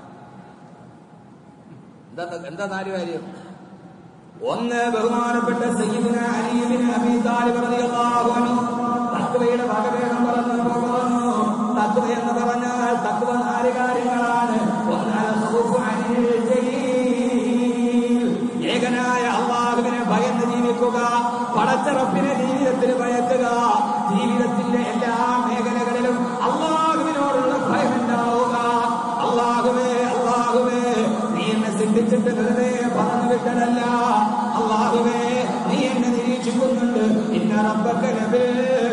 എന്താ എന്താ നാല് കാര്യം ഒന്ന് ബഹുമാനപ്പെട്ട സയ്യിദുന അലി ഇബ്നു അബീ താലിബ് റളിയല്ലാഹു അൻഹു തഖ്വയുടെ വകഭേദം പറഞ്ഞു പറഞ്ഞു തഖ്വ എന്ന് പറഞ്ഞാൽ തഖ്വ നാല് കാര്യങ്ങളാണ് ഒന്ന് അൽ ഖൗഫു അനിൽ ജലീൽ ഏകനായ അള്ളാഹുവിനെ ഭയന്ന് ജീവിക്കുക പടച്ചറപ്പിനെ ജീവിതത്തിൽ ഭയക്കുക ജീവിതത്തിന്റെ എല്ലാ മേഖലകളിലും അള്ളാഹുവിനോടുള്ള ഭയം ഉണ്ടാവുക അള്ളാഹുവേ അള്ളാഹുവേ നീ എന്നെ ചിന്തിച്ചിട്ട് വെറുതെ പറഞ്ഞു വിട്ടതല്ല അള്ളാഹുവേ നീ എന്നെ നിരീക്ഷിക്കുന്നുണ്ട് ഇന്ന റബ്ബക്ക ലബിൽ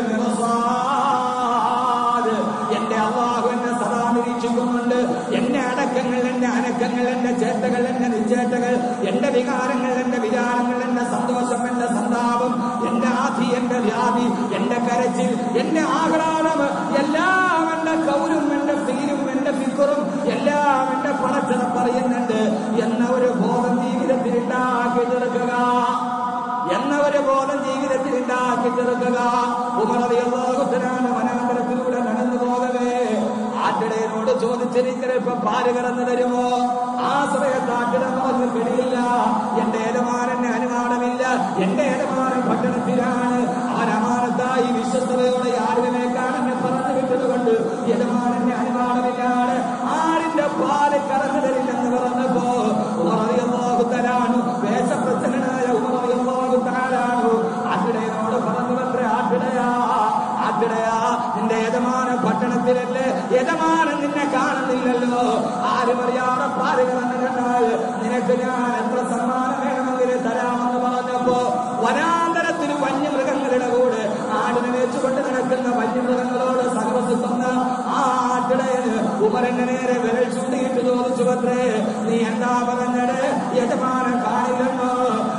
മിർസാദ്. എന്റെ അള്ളാഹു എന്നെ സദാ നിരീക്ഷിക്കുന്നുണ്ട് എന്റെ അടക്കങ്ങൾ എന്റെ അനക്കങ്ങൾ എന്റെ ചേട്ടകൾ എന്റെ നിശ്ചേട്ടകൾ എന്റെ വികാരങ്ങൾ എന്റെ വിചാരങ്ങൾ എന്റെ സന്തോഷം എന്റെ സന്താപം എന്റെ ആധി എന്റെ വ്യാധി എന്റെ കരച്ചിൽ എന്റെ ആഹ്ലാദം എല്ലാം എന്റെ കൗരും എന്റെ ഫീലും എന്റെ ഫിക്കറും എല്ലാം എന്റെ പടച്ചത പറയുന്നുണ്ട് എന്ന ഒരു ബോധം ജീവിതത്തിൽ ഉണ്ടാക്കി തീർക്കുക എന്ന ഒരു ലക്ഷ്യബോധം ജീവിതത്തിൽ ഉണ്ടാക്കി തീർക്കുക ഉമറിയാകുത്തനാണ് വനാന്തരത്തിലൂടെ നടന്നു പോകവേ ആട്ടിടയനോട് ചോദിച്ചിരിക്കണേ ഇപ്പൊ പാല് കറന്നു തരുമോ ആ സമയത്ത് ആട്ടിടം പറഞ്ഞു പിടിയില്ല എന്റെ ഏലമാരന് അനുമാനമില്ല എന്റെ ഏലമാരൻ പട്ടണത്തിലാണ് അവൻ അമാനത്തായി വിശ്വസ്തയോടെ ആടിനേക്കാണെന്നെ പറഞ്ഞു വിട്ടത് കൊണ്ട് യജമാനന്റെ അനുമാനമില്ലാണ് ആടിന്റെ പാല് കറന്നു തരില്ലെന്ന് പറഞ്ഞപ്പോ ഉമറിയാകുത്തലാണ് വേഷപ്രസന്നനായ ഉമറിയാകുത്താലാണ് ആട്ടിടയനോട് പറഞ്ഞു അത്ര ആട്ടിടയാ ആട്ടിടയാ നിന്റെ യജമാന പട്ടണത്തിലല്ലേ യജമാനൻ നിന്നെ കാണുന്നില്ലല്ലോ ആരും അറിയാതെ പാല് കറന്നു കണ്ടാൽ നിനക്ക് ഞാൻ എത്ര സമ്മാനം വേണമെങ്കിലും തരാമെന്ന് പറഞ്ഞപ്പോ വനാന്തരത്തിൽ വന്യമൃഗങ്ങളുടെ കൂടെ ആടിനെ വെച്ചുകൊണ്ട് നടക്കുന്ന വന്യമൃഗങ്ങളോട് സഹവസിക്കുന്ന ആ ആട്ടിടയന് ഉമരന്റെ നേരെ വിരൽ ചൂണ്ടിയിട്ട് ചോദിച്ചു പത്രേ നീ എന്താ പറഞ്ഞത് യജമാനൻ കാണില്ലെന്നോ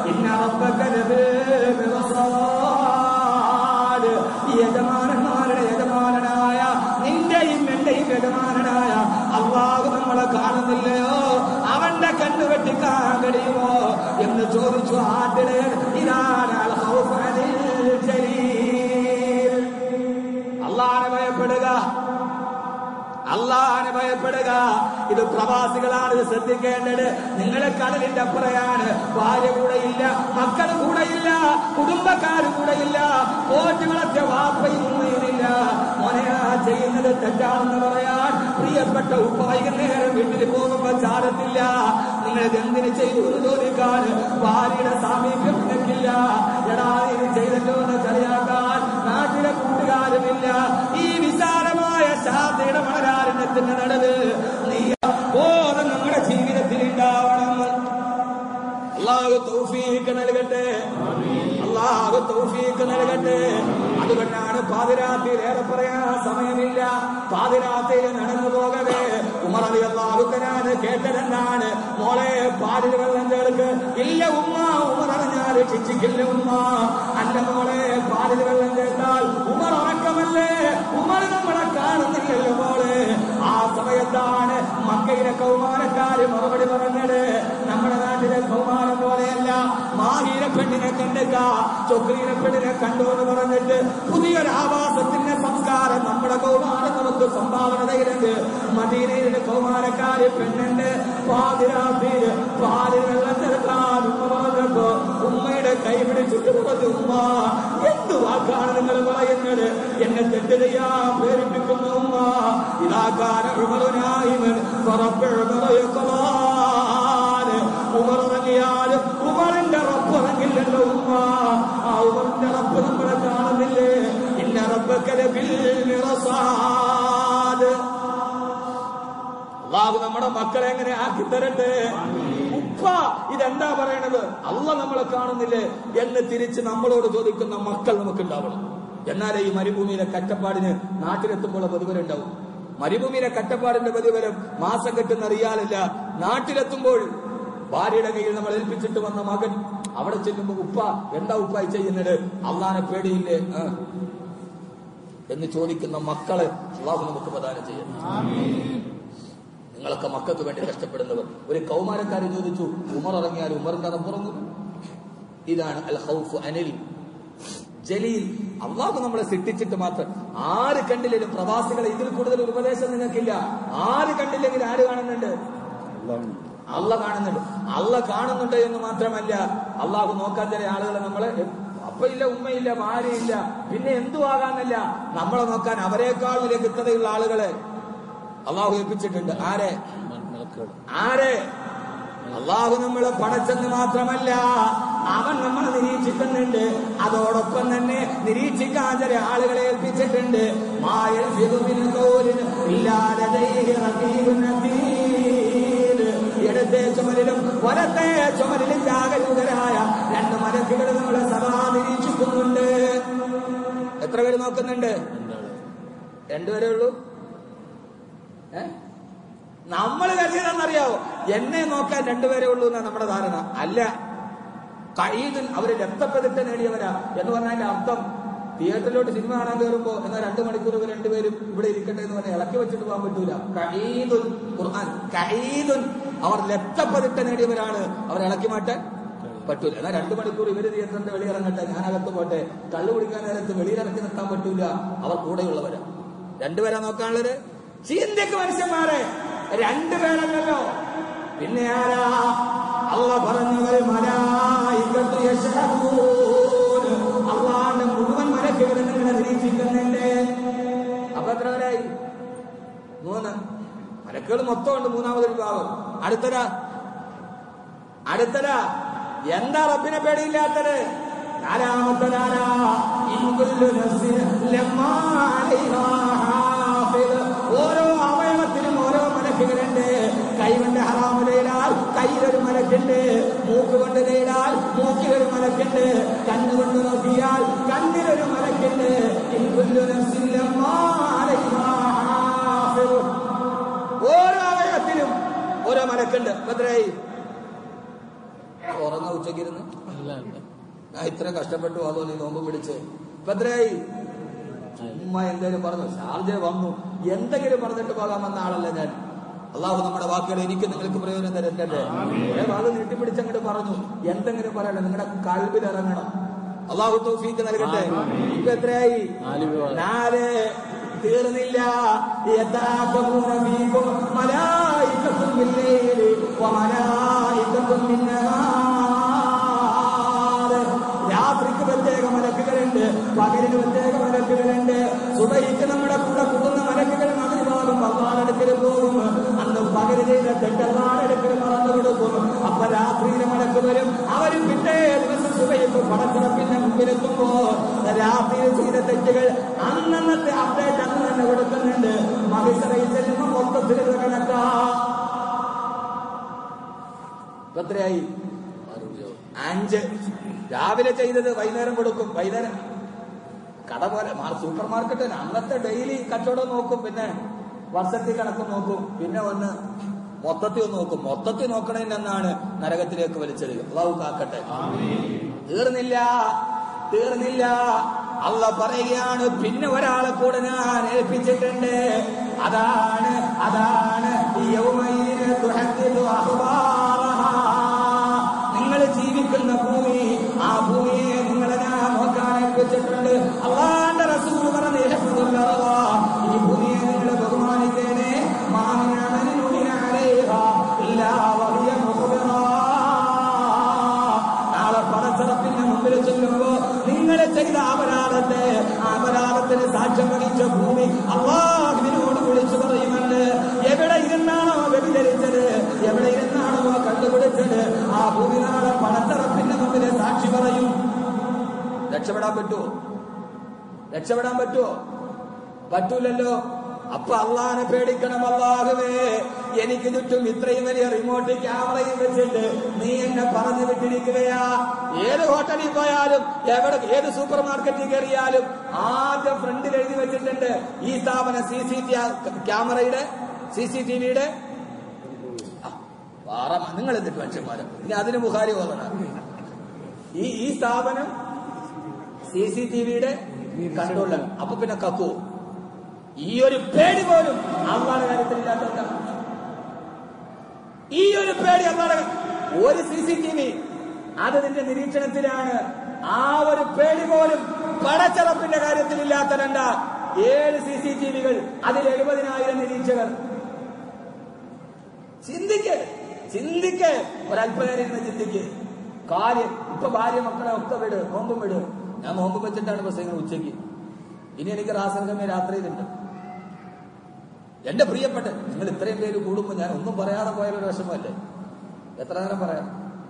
ഇന്നറപ്പക്കലത് യജമാനന്മാരുടെ യജമാനനായ നിന്റെയും എന്റെയും യജമാനനായ അള്ളാഹു നമ്മളെ കാണുന്നില്ലയോ അവന്റെ കണ്ണു വെട്ടിക്കാൻ കഴിയുമോ എന്ന് ചോദിച്ചു ആട്ടിടെ ഇതാണ് അൽ ഖൗഫ് അനിൽ ജലീൽ. അള്ളാഹനെ ഭയപ്പെടുക അള്ളാഹനെ ഭയപ്പെടുക ഇത് പ്രവാസികളാണ് ഇത് ശ്രദ്ധിക്കേണ്ടത് നിങ്ങളെ കടലിന്റെ അപ്പുറയാണ് ഭാര്യ കൂടെ ഇല്ല മക്കൾ കൂടെ ഇല്ല കുടുംബക്കാർ കൂടെ ഇല്ല പോറ്റ് വളർത്തിയ വാപ്പയും ഉമ്മയുമില്ല മോനെയാ ചെയ്യുന്നത് തെറ്റാണെന്ന് പറയാൻ പ്രിയപ്പെട്ട ഉപ്പ വൈകുന്നേരം വീട്ടിൽ പോകുമ്പോ ചാടത്തില്ല നിങ്ങൾ ഇതെന്തിന് ചെയ്തു എന്ന് ചോദിക്കാൻ ഭാര്യയുടെ സാമീപ്യം നിനക്കില്ല എടാ ഇത് ചെയ്തല്ലോ എന്ന് കളിയാക്കാൻ നാട്ടിലെ കൂട്ടുകാരുമില്ല ഈ വിശാലമായ ശാന്തയുടെ മണരാരണ്യത്തിന്റെ നടുവ് നീ ബോധം നമ്മുടെ ജീവിതത്തിൽ ഉണ്ടാവണം അള്ളാഹു തൗഫീഖ് നൽകട്ടെ അള്ളാഹു തൗഫീഖ് നൽകട്ടെ അതുകൊണ്ടാണ് പാതിരാത്രിയിൽ ഏറെ പറയാൻ സമയമില്ല പാതിരാത്രിയിൽ നടന്നു പോകവേ ഉമർ അലി അള്ളാഹുക്കനാണ് കേട്ടതെന്താണ് മോളെ പാലിൽ വെള്ളം ചേർക്ക് ഇല്ല ഉമ്മ ഉമർ അറിഞ്ഞാൽ രക്ഷിച്ചില്ല ഉമ്മ അല്ല മോളെ പാലിൽ വെള്ളം ചേർത്താൽ ഉമർ ഉറക്കമല്ലേ ഉമർ നമ്മളെ കാണുന്നില്ലല്ലോ മോളെ ആ സമയത്താണ് മക്കയിലെ കൗമാരക്കാര് മറുപടി പറഞ്ഞത് നമ്മുടെ നാട്ടിലെ കൗമാരം പോലെയല്ല മാഹിയിലെ പെണ്ണിനെ കണ്ടുക ചൊക്രീനെ പെണ്ണിനെ കണ്ടു എന്ന് പറഞ്ഞിട്ട് പുതിയൊരു ആവാസത്തിന്റെ സംസ്കാരം നമ്മുടെ കൗമാരം നമുക്ക് സംഭാവന ചെയ്തിട്ടുണ്ട് മദീനയിലെ കൗമാരക്കാര് പെണ്ണിന്റെ പാതിരാത്രിയിൽ പാലിൽ വെള്ളം ചേർക്കാൻ ഉമ്മ പറഞ്ഞപ്പോ ഉമ്മയുടെ കൈ പിടിച്ചിട്ട് പറഞ്ഞു ഉമ്മ എന്ത് വാക്കാണ് നിങ്ങൾ പറയുന്നത് എന്നെ തെറ്റ് ചെയ്യാൻ പ്രേരിപ്പിക്കുന്ന ഉമ്മ ഇതാക്കാര ഉമറുനായിമൻ ഉമറിറങ്ങിയാൽ ഉമറിന്റെ റബ്ബ് ഇറങ്ങില്ലല്ലോ ഉമ്മ ആ ഉമറിന്റെ റബ്ബ് നമ്മളെ കാണുന്നില്ലേ ഇന്ന റബ്ബക്കലെ അള്ളാഹു നമ്മുടെ മക്കളെ എങ്ങനെ ആക്കി തരട്ടെ ഉപ്പ ഇതെന്താ പറയണത് അല്ല നമ്മളെ കാണുന്നില്ലേ എന്ന് തിരിച്ച് നമ്മളോട് ചോദിക്കുന്ന മക്കൾ നമുക്കുണ്ടാവണം എന്നാലേ ഈ മരുഭൂമിയിലെ കറ്റപ്പാടിന് നാട്ടിലെത്തുമ്പോൾ പ്രതിഫലം മരുഭൂമിയിലെ കറ്റപ്പാടിന്റെ പ്രതിഫലം മാസം കെട്ടുന്ന അറിയാലില്ല നാട്ടിലെത്തുമ്പോൾ ഭാര്യയുടെ കയ്യിൽ നമ്മൾ ഏൽപ്പിച്ചിട്ട് വന്ന മകൻ അവിടെ ചെല്ലുമ്പോ ഉപ്പ എന്താ ഉപ്പായി ചെയ്യുന്നത് അള്ളാനെ പേടിയില്ലേ ആ. എന്ന് ചോദിക്കുന്ന മക്കളെ അള്ളാഹു നമുക്ക് പ്രദാനം ചെയ്യണം നിങ്ങളൊക്കെ മക്കൾക്ക് വേണ്ടി കഷ്ടപ്പെടുന്നവർ ഒരു കൗമാരക്കാരൻ ചോദിച്ചു ഉമർ ഇറങ്ങിയാൽ ഉമറിന്റെ റബ്ബുറങ്ങും ഇതാണ് അൽ ഹൗഫ് അനിൽ ജലീൽ അള്ളാഹു നമ്മളെ സിട്ടിച്ചിട്ട് മാത്രം ആര് കണ്ടില്ലെങ്കിലും പ്രവാസികളെ ഇതിൽ കൂടുതൽ ഒരു ഉപദേശം നിങ്ങൾക്കില്ല ആര് കണ്ടില്ലെങ്കിൽ ആര് കാണുന്നുണ്ട് അള്ളാഹു അള്ള കാണുന്നുണ്ട് അള്ള കാണുന്നുണ്ട് എന്ന് മാത്രമല്ല അള്ളാഹു നോക്കാൻ ചില ആളുകളെ നമ്മളെ അപ്പ ഇല്ല ഉമ്മയില്ല ഭാര്യയില്ല പിന്നെ എന്തു ആകാന്നല്ല നമ്മളെ നോക്കാൻ അവരെക്കാൾ വലിയ കൃത്യതയുള്ള ആളുകളെ അള്ളാഹു ഏൽപ്പിച്ചിട്ടുണ്ട് ആരെ ആരെ അള്ളാഹു നമ്മളെ പടച്ചെന്ന് മാത്രമല്ല അവൻ നമ്മളെ നിരീക്ഷിക്കുന്നുണ്ട് അതോടൊപ്പം തന്നെ നിരീക്ഷിക്കാൻ ചില ആളുകളെ ഏൽപ്പിച്ചിട്ടുണ്ട് മായൽ ഫിദുമിൻ ഖൗലിൻ ഇല്ലാതെ ഇടത്തെ ചുമലിലും വലത്തെ ചുമലിലും ജാഗരൂകരായ രണ്ട് മലക്കുകൾ നമ്മളെ സദാ നിരീക്ഷിക്കുന്നുണ്ട് എത്ര പേര് നോക്കുന്നുണ്ട് രണ്ടുപേരേ ഉള്ളൂ ഏ നമ്മൾ കരുതിയതെന്നറിയാവോ എന്നെ നോക്കാൻ രണ്ടുപേരേ ഉള്ളൂ എന്നാണ് നമ്മുടെ ധാരണ അല്ല കയ്യിൽ അവര് രക്തപ്രതിഷ്ഠ നേടിയവരാ എന്ന് പറഞ്ഞതിന്റെ അർത്ഥം തിയേറ്ററിലോട്ട് സിനിമ കാണാൻ കയറുമ്പോ എന്നാൽ രണ്ടു മണിക്കൂർ ഇവർ രണ്ടുപേരും ഇവിടെ ഇരിക്കട്ടെ എന്ന് പറഞ്ഞാൽ ഇളക്കി വെച്ചിട്ട് പോകാൻ പറ്റൂല കയ്യുൻ ഖുർആൻ കയ്യുൻ അവർ രക്തപ്രതിഷ്ഠ നേടിയവരാണ് അവർ ഇളക്കി മാറ്റാൻ പറ്റൂല എന്നാൽ രണ്ടു മണിക്കൂർ ഇവര് തിയേറ്ററിന്റെ വെളിയിറങ്ങട്ടെ ഞാനകത്ത് പോട്ടെ കള്ളു കുടിക്കാൻ നേരത്ത് വെളിയിലിറക്കി നിർത്താൻ പറ്റൂല അവർ കൂടെയുള്ളവരാ രണ്ടുപേരാ നോക്കാനുള്ളത് ചിന്തക്ക് മനുഷ്യന്മാരെ രണ്ടുപേരല്ലല്ലോ പിന്നെ ആരാ അള്ള പറഞ്ഞവർ മലായിക്കത്ത് യശഹദൂൻ. അള്ളാന്റെ മുഴുവൻ മലക്കുകൾ നിങ്ങളെ നിരീക്ഷിക്കുന്നുണ്ട് അപ്പൊ എത്ര പേരായി മൂന്ന് മലക്കുകൾ മൊത്തം ഉണ്ട് മൂന്നാമതൊരു ഭാവം അടുത്തരാ അടുത്തരാ എന്താ റബ്ബിനെ പേടിയില്ലാത്തത് നാലാമത്തതാരാ ഇൻകുല്ലു നഫ്സിൻ ലമ്മാ അലൈഹാ ഹാഫിദ്. ഓരോ അവയവത്തിനും ഓരോ മലക്കുകളുണ്ട് കൈകൊണ്ട് ഹറാമ് ചെയ്താൽ കയ്യിലൊരു മലക്കുണ്ട് മൂക്ക് കൊണ്ട് ചെയ്താൽ മൂക്കിലൊരു മലക്കുണ്ട് കണ്ണുകൊണ്ട് നോക്കിയാൽ കണ്ണിലൊരു മലക്കുണ്ട് ഇൻകുല്ലു നഫ്സിൻ ലമ്മാ അലൈഹാ ഹാഫിദ്. ഓരോ അവയവത്തിനും ഓരോ മലക്കുണ്ട് ഭദ്രായി ഉറങ്ങ ഉച്ചക്കിരുന്ന് ഞാൻ ഇത്ര കഷ്ടപ്പെട്ടു അതോ നീ നോമ്പ് പിടിച്ച് ഭദ്രായി ഉമ്മ എന്തെങ്കിലും പറഞ്ഞു ഷാർജ വന്നു എന്തെങ്കിലും പറഞ്ഞിട്ട് പോകാൻ വന്ന ആളല്ല ഞാൻ അള്ളാഹു നമ്മുടെ വാക്കുകൾ എനിക്ക് നിങ്ങൾക്ക് പ്രയോജനം തരട്ടെ അത് നീട്ടിപ്പിടിച്ച് അങ്ങോട്ട് പറഞ്ഞു എന്തെങ്കിലും പറയണ്ട നിങ്ങളുടെ കൽവിൽ ഇറങ്ങണം അള്ളാഹു തൗഫീക്ക് നൽകട്ടെ ഇപ്പൊ എത്രയായി നാല് തീർന്നില്ല യഥാകമൂന ഫീകും മലായികത്തും ബില്ലൈലി വമലായികത്തും ബിന്നഹാർ രാത്രിക്ക് പ്രത്യേക മലക്കുകളുണ്ട് പകലിന് പ്രത്യേക മലക്കുകളുണ്ട് സുബഹിക്ക് നമ്മുടെ കൂടെ കൂടുന്ന മലക്കുകൾ മകരുമാകും പത്താറെടുക്കൽ പോകും അന്ന് പകല് ചെയ്ത തെറ്റല്ലാറെടുക്കൽ മറന്നു കൊടുക്കും അപ്പൊ രാത്രിയിലെ മലക്ക് വരും അവരും പിറ്റേ ദിവസം സുബഹിക്ക് പടച്ചിറപ്പിന്റെ മുമ്പിലെത്തുമ്പോ രാത്രിയിൽ ചെയ്ത തെറ്റുകൾ അന്നന്നത്തെ അപ്ഡേറ്റ് അന്ന് തന്നെ കൊടുക്കുന്നുണ്ട് മഹിസറയിൽ ചെല്ലുമ്പോ മൊത്തത്തിൽ ഇത് കണക്കാ ഇപ്പൊ എത്രയായി അഞ്ച് രാവിലെ ചെയ്തത് വൈകുന്നേരം കൊടുക്കും വൈകുന്നേരം കട പോലെ മാ- സൂപ്പർ മാർക്കറ്റ് അന്നത്തെ ഡെയിലി കച്ചവടം നോക്കും പിന്നെ വർഷത്തിൽ കണക്ക് നോക്കും പിന്നെ ഒന്ന് മൊത്തത്തിൽ ഒന്ന് നോക്കും മൊത്തത്തിൽ നോക്കണതിനെന്നാണ് നരകത്തിലേക്ക് വലിച്ചത് അള്ളാഹു കാക്കട്ടെ തീർന്നില്ല തീർന്നില്ല അള്ള പറയുകയാണ് പിന്നെ ഒരാളെ കൂടെ ഞാൻ ഏൽപ്പിച്ചിട്ടുണ്ട് അതാണ് അതാണ് യൗമൈന തുഹദ്ദിദു അഖ്ബാറഹാ. നിങ്ങൾ ജീവിക്കുന്ന ഭൂമി ആ ഭൂമിയെ നിങ്ങളെ ഞാൻ നോക്കാൻ ഏൽപ്പിച്ചിട്ടുണ്ട് അള്ളാന്റെ റസൂൽ പറഞ്ഞ ഇഹ്ഫദുൽ ഈ ഭൂമിയെ നിങ്ങൾ ബഹുമാനിക്കേനെ നാളെ പടച്ചിറപ്പിന്റെ മുമ്പിൽ ചെല്ലുമ്പോ നിങ്ങൾ ചെയ്ത അപരാധത്തെ ആ അപരാധത്തിന് സാക്ഷ്യം വഹിച്ച ഭൂമി അള്ളാഹുവിനോട് വിളിച്ചു പറയുന്നുണ്ട് എവിടെ ഇരുന്നാണോ വ്യതിചരിച്ചത് എവിടെ ഇരുന്നാണോ കണ്ടുപിടിച്ചത് ആ ഭൂമി നാളെ പടച്ചിറപ്പിന്റെ മുമ്പിൽ സാക്ഷി പറയും രക്ഷപ്പെടാൻ പറ്റുമോ രക്ഷപ്പെടാൻ പറ്റുമോ പറ്റൂലല്ലോ അപ്പൊ അള്ളാനെ പേടിക്കണം അള്ളാഹുവേ എനിക്ക് ചുറ്റും ഇത്രയും വലിയ റിമോട്ട് ക്യാമറയും വെച്ചിട്ട് നീ എന്നെ പറഞ്ഞു വിട്ടിരിക്കുകയാ ഏത് ഹോട്ടലിൽ പോയാലും എവിടെ ഏത് സൂപ്പർ മാർക്കറ്റിൽ കയറിയാലും ആദ്യം ഫ്രണ്ടിൽ എഴുതി വെച്ചിട്ടുണ്ട് ഈ സ്ഥാപനം സി സി ടി ക്യാമറയുടെ സി സി ടി വിയുടെ നിങ്ങൾ എന്തിട്ട് മനുഷ്യന്മാര് ഇനി അതിന് മുഖാരി ഓതണം ഈ ഈ സ്ഥാപനം സി സി ടി വിയുടെ കൺട്രോളാണ് അപ്പൊ പിന്നെ കക്കു ഈ ഒരു പേടി പോലും അള്ളാടെ കാര്യത്തിലില്ലാത്ത ഈ ഒരു പേടി അള്ളാടെ ഒരു സി സി ടി വി അത് നിന്റെ നിരീക്ഷണത്തിലാണ് ആ ഒരു പേടി പോലും പടച്ചറപ്പിന്റെ കാര്യത്തിലില്ലാത്ത രണ്ട ഏഴ് സി സി ടി വികൾ അതിൽ എഴുപതിനായിരം നിരീക്ഷകർ ചിന്തിക്ക് ചിന്തിക്ക് ഒരല്പനേരം ഇരുന്ന് ചിന്തിക്ക് കാര്യം ഇപ്പൊ ഭാര്യ മക്കളെ ഒക്കെ വിട് നോമ്പും വിട് ഞാൻ നോമ്പ് വെച്ചിട്ടാണ് പ്രസംഗങ്ങൾ ഉച്ചയ്ക്ക് ഇനി എനിക്ക് റാസൽഗമേ രാത്രിയിലുണ്ട് എന്റെ പ്രിയപ്പെട്ട നിങ്ങൾ ഇത്രയും പേര് കൂടുമ്പോൾ ഞാൻ ഒന്നും പറയാതെ പോയാലൊരു വിഷമല്ലേ എത്ര നേരം പറയാം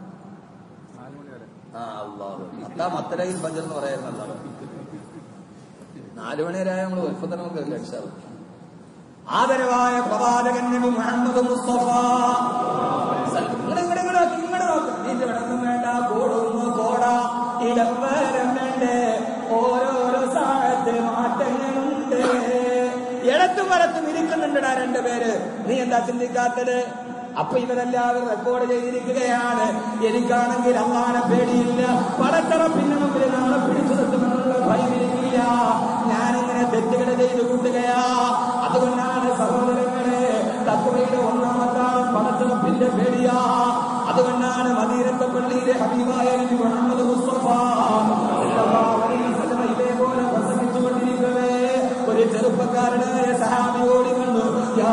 ആ അള്ളാഹു അത്താ മത്തരയിൽ പഞ്ചർ എന്ന് പറയായിരുന്നല്ലോ നാലു മണിവരായ നമ്മൾ ഒൽപ്പത്തനം നമുക്ക് ലക്ഷ്യം ആദരവായ പ്രവാചകൻ നബി മുഹമ്മദ് മുസ്തഫ ഇങ്ങടെ ഇങ്ങടെ ഇങ്ങടെ നോക്ക്, ഇങ്ങടെ നോക്ക്. നിന്റെ ഇവിടൊന്നും വേണ്ട കൂടുന്നു കോട ഇടംവരം വേണ്ടേ ഓരോരോ സാഹത്തിൽ മാറ്റങ്ങളുണ്ട് ഇടത്തും വലത്തും ഇരിക്കുന്നുണ്ടടാ രണ്ടുപേര് നീ എന്താ ചിന്തിക്കാത്തത് അപ്പൊ ഇവരെല്ലാവരും റെക്കോർഡ് ചെയ്തിരിക്കുകയാണ് എനിക്കാണെങ്കിൽ അള്ളാനെ പേടിയില്ല പടത്തറപ്പിന്റെ മുമ്പിൽ നാളെ പിടിച്ചു നിർത്തുമെന്നുള്ള ഭയമില്ല ഞാനിങ്ങനെ തെറ്റുകൾ ചെയ്തു കൂട്ടുകയാ അതുകൊണ്ടാണ് സഹോദരങ്ങളെ തത്വയുടെ ഒന്നാമത്തെ പടത്തറപ്പിന്റെ പേടിയാ അതുകൊണ്ടാണ് മദീരത്തെ പള്ളിയിലെ ഹബീബായ സഹാബി ഓടി വന്നു യാ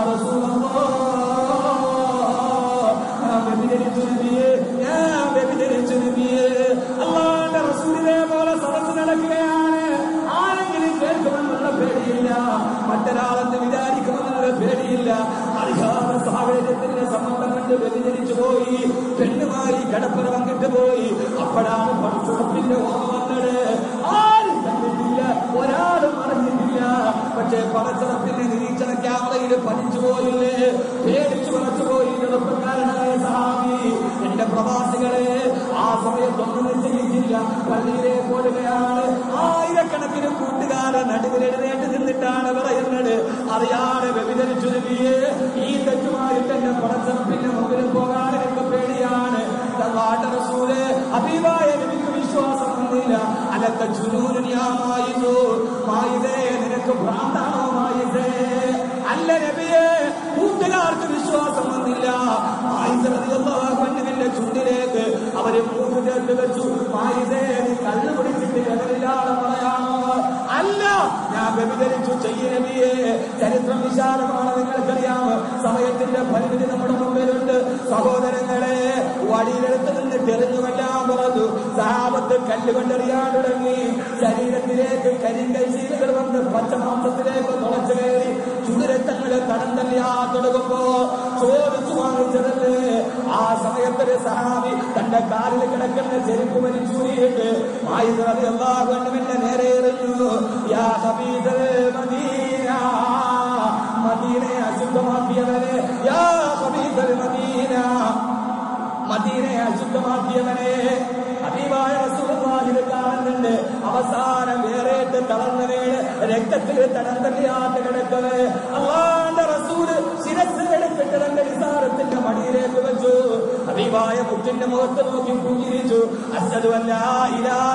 റസൂലല്ലാഹ് ഞാൻ വ്യഭിചരിച്ചു നബിയേ ഞാൻ വ്യഭിചരിച്ചു നബിയേ അള്ളാന്റെ റസൂലിനെ പോലെ സദസ് നടക്കുകയാണ് ആരെങ്കിലും കേൾക്കുമെന്നുള്ള പേടിയില്ല മറ്റൊരാളെന്ന് വിചാരിക്കുമെന്നുള്ള പേടിയില്ല അറിയാത്ത സാഹചര്യത്തിന്റെ സമ്മതം കണ്ട് വ്യതിചരിച്ചു പോയി പെണ്ണുമായി കിടപ്പന പങ്കിട്ട് പോയി അപ്പോഴാണ് പടച്ചുറപ്പിന്റെ ഓർമ്മ വന്നത് ആരും കണ്ടിട്ടില്ല ഒരാളും അറിഞ്ഞിട്ടില്ല പക്ഷേ പടച്ചുറപ്പിന്റെ നിരീക്ഷണ ക്യാമറയിൽ പതിച്ചു പോയില്ലേ പേടിച്ചു പറച്ചു പോയി ചെറുപ്പക്കാരനായ സഹാബി എന്റെ പ്രവാസികളെ ആ സമയത്തൊന്നും ചെയ്യിച്ചില്ല പള്ളിയിലെ പോടുകയാണ് ആയിരക്കണക്കിന് കൂട്ടുകാരെ നടുവിൽ എഴുന്നേറ്റ് നിന്നിട്ടാണ് പറയുന്നത് അറിയാതെ വ്യഭിചരിച്ചു നബിയെ ഈ തെറ്റുമായിട്ട് എന്റെ പടച്ചറപ്പിന്റെ മുമ്പിൽ പോകാൻ എനിക്ക് പേടിയാണ് തവാട്ട റസൂലെ അഭിവായ എനിക്ക് വിശ്വാസം വന്നില്ല അലക്ക ചുനൂനിയാമായിരുന്നു മായിതേ നിനക്ക് ഭ്രാന്താണോ മായിതേ അല്ല നബിയെ കൂട്ടുകാർക്ക് വിശ്വാസം വന്നില്ല ആയിരത്തിന്റെ ചുണ്ടിലേക്ക് അവര് മൂന്ന് ചേർത്ത് വെച്ചു മായിതേ നീ കള്ളു പിടിച്ചിട്ട് കടലിലാണ് പറയാണോ അല്ല ഞാൻ വ്യഭിചരിച്ചു ചെയ്യ നബിയെ ചരിത്രം വിശാലമാണ് നിങ്ങൾക്കറിയാം സമയത്തിന്റെ പരിമിതി നമ്മുടെ മുമ്പിലുണ്ട് സഹോദരങ്ങളെ വടിയിലെടുത്ത് നിന്ന് തെറിഞ്ഞുമെല്ലാം പറഞ്ഞു സഹാബത്ത് കല്ലുകൊണ്ടെറിയാൻ തുടങ്ങി ശരീരത്തിലേക്ക് കരിങ്കൽ ശീലുകൾ വന്ന് പച്ചമാംസത്തിലേക്ക് തുളച്ചു കയറി ചുടുരക്തങ്ങളെ കടം തന്നെയാ തുടങ്ങുമ്പോ ചോദിച്ചു വാങ്ങിച്ചതല്ലേ ആ സമയത്തൊരു സഹാബി തന്റെ കാലിൽ കിടക്കുന്ന ചെരുപ്പ് വലിച്ചൂരിയിട്ട് ആയുധം എല്ലാ കൊണ്ടുമെന്നെ നേരെ എറിഞ്ഞു യാ ഹബീബൽ മദീന മദീനയെ അശുദ്ധമാക്കിയവനെ യാ ഹബീബൽ മദീന മദീനയെ അശുദ്ധമാക്കിയവനെ അതീവായ റസൂലുള്ളാഹിനെ കാണുന്നുണ്ട് അവസാനം വേറേറ്റ് തളർന്നു വീണ് രക്തത്തിൽ തടം തന്നെയാട്ട് കിടക്കവേ അള്ളാന്റെ റസൂല് ശിരസ് എടുത്തിട്ട് തന്റെ നിസാരത്തിന്റെ മടിയിലേക്ക് വെച്ചു അതീവായ മുറ്റിന്റെ മുഖത്ത് നോക്കി പുഞ്ചിരിച്ചു അസദു അല്ലാ ഇലാഹ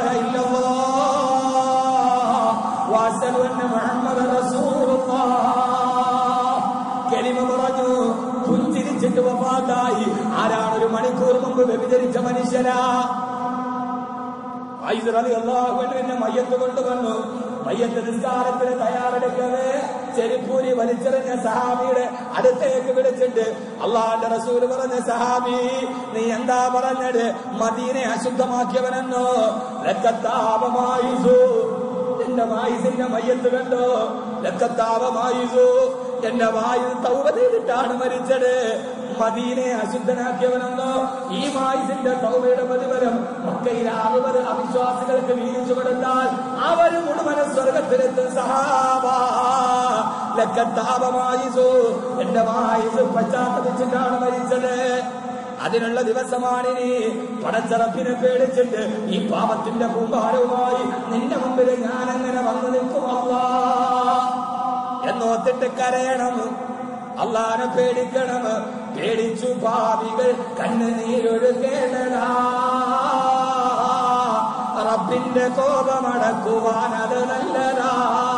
ഇല്ലല്ലാഹ് വഅസ്അലു അന്ന മുഹമ്മദ റസൂലുള്ളാഹ് കെളിമ പറഞ്ഞു പുഞ്ചിരിച്ചിട്ട് വഫാത്തായി ആരാണ് ഒരു മണിക്കൂർ മുമ്പ് വ്യഭിചരിച്ച മനുഷ്യനാ ആയുധറലി അള്ളാഹുവിന്റെ മയ്യത്ത് കൊണ്ടുവന്നു മയ്യത്ത് നിസ്കാരത്തിന് തയ്യാറെടുക്കവേ ചെരിപ്പൂരി വലിച്ചെറിഞ്ഞ സഹാബിയുടെ അടുത്തേക്ക് വിളിച്ചിട്ട് അള്ളാന്റെ റസൂല് പറഞ്ഞ സഹാബി നീ എന്താ പറഞ്ഞത് മദീനെ അശുദ്ധമാക്കിയവനെന്നോ ലക്കത്താപമായിസു എന്റെ വായുസിന്റെ മയ്യത്ത് കണ്ടോ ലക്കത്താപമായിസു എന്റെ വായു തൗബ ചെയ്തിട്ടാണ് മരിച്ചത് മദീനെ അശുദ്ധനാക്കിയവനെന്നോ ഈ വായുസിന്റെ തൗബയുടെ പ്രതിഫലം മക്കയിൽ അറുപത് അവിശ്വാസികൾക്ക് വീതിച്ചു കൊടുത്താൽ അവർ മുഴുവൻ സ്വർഗത്തിലെത്തും സഹാബ ലക്കത്താപമായിസു എന്റെ വായുസ് പശ്ചാത്തപിച്ചിട്ടാണ് മരിച്ചത് അതിനുള്ള ദിവസമാണിനി പടച്ചറപ്പിനെ പേടിച്ചിട്ട് ഈ പാപത്തിന്റെ കൂമ്പാരവുമായി നിന്റെ മുമ്പിൽ ഞാൻ അങ്ങനെ വന്നു നിൽക്കുമല്ല എന്നോത്തിട്ട് കരയണം അള്ളാനെ പേടിക്കണം പേടിച്ചു പാവികൾ കണ്ണുനീരൊഴുകേണ്ടടാ റബ്ബിന്റെ കോപമടക്കുവാൻ അത് നല്ലതാ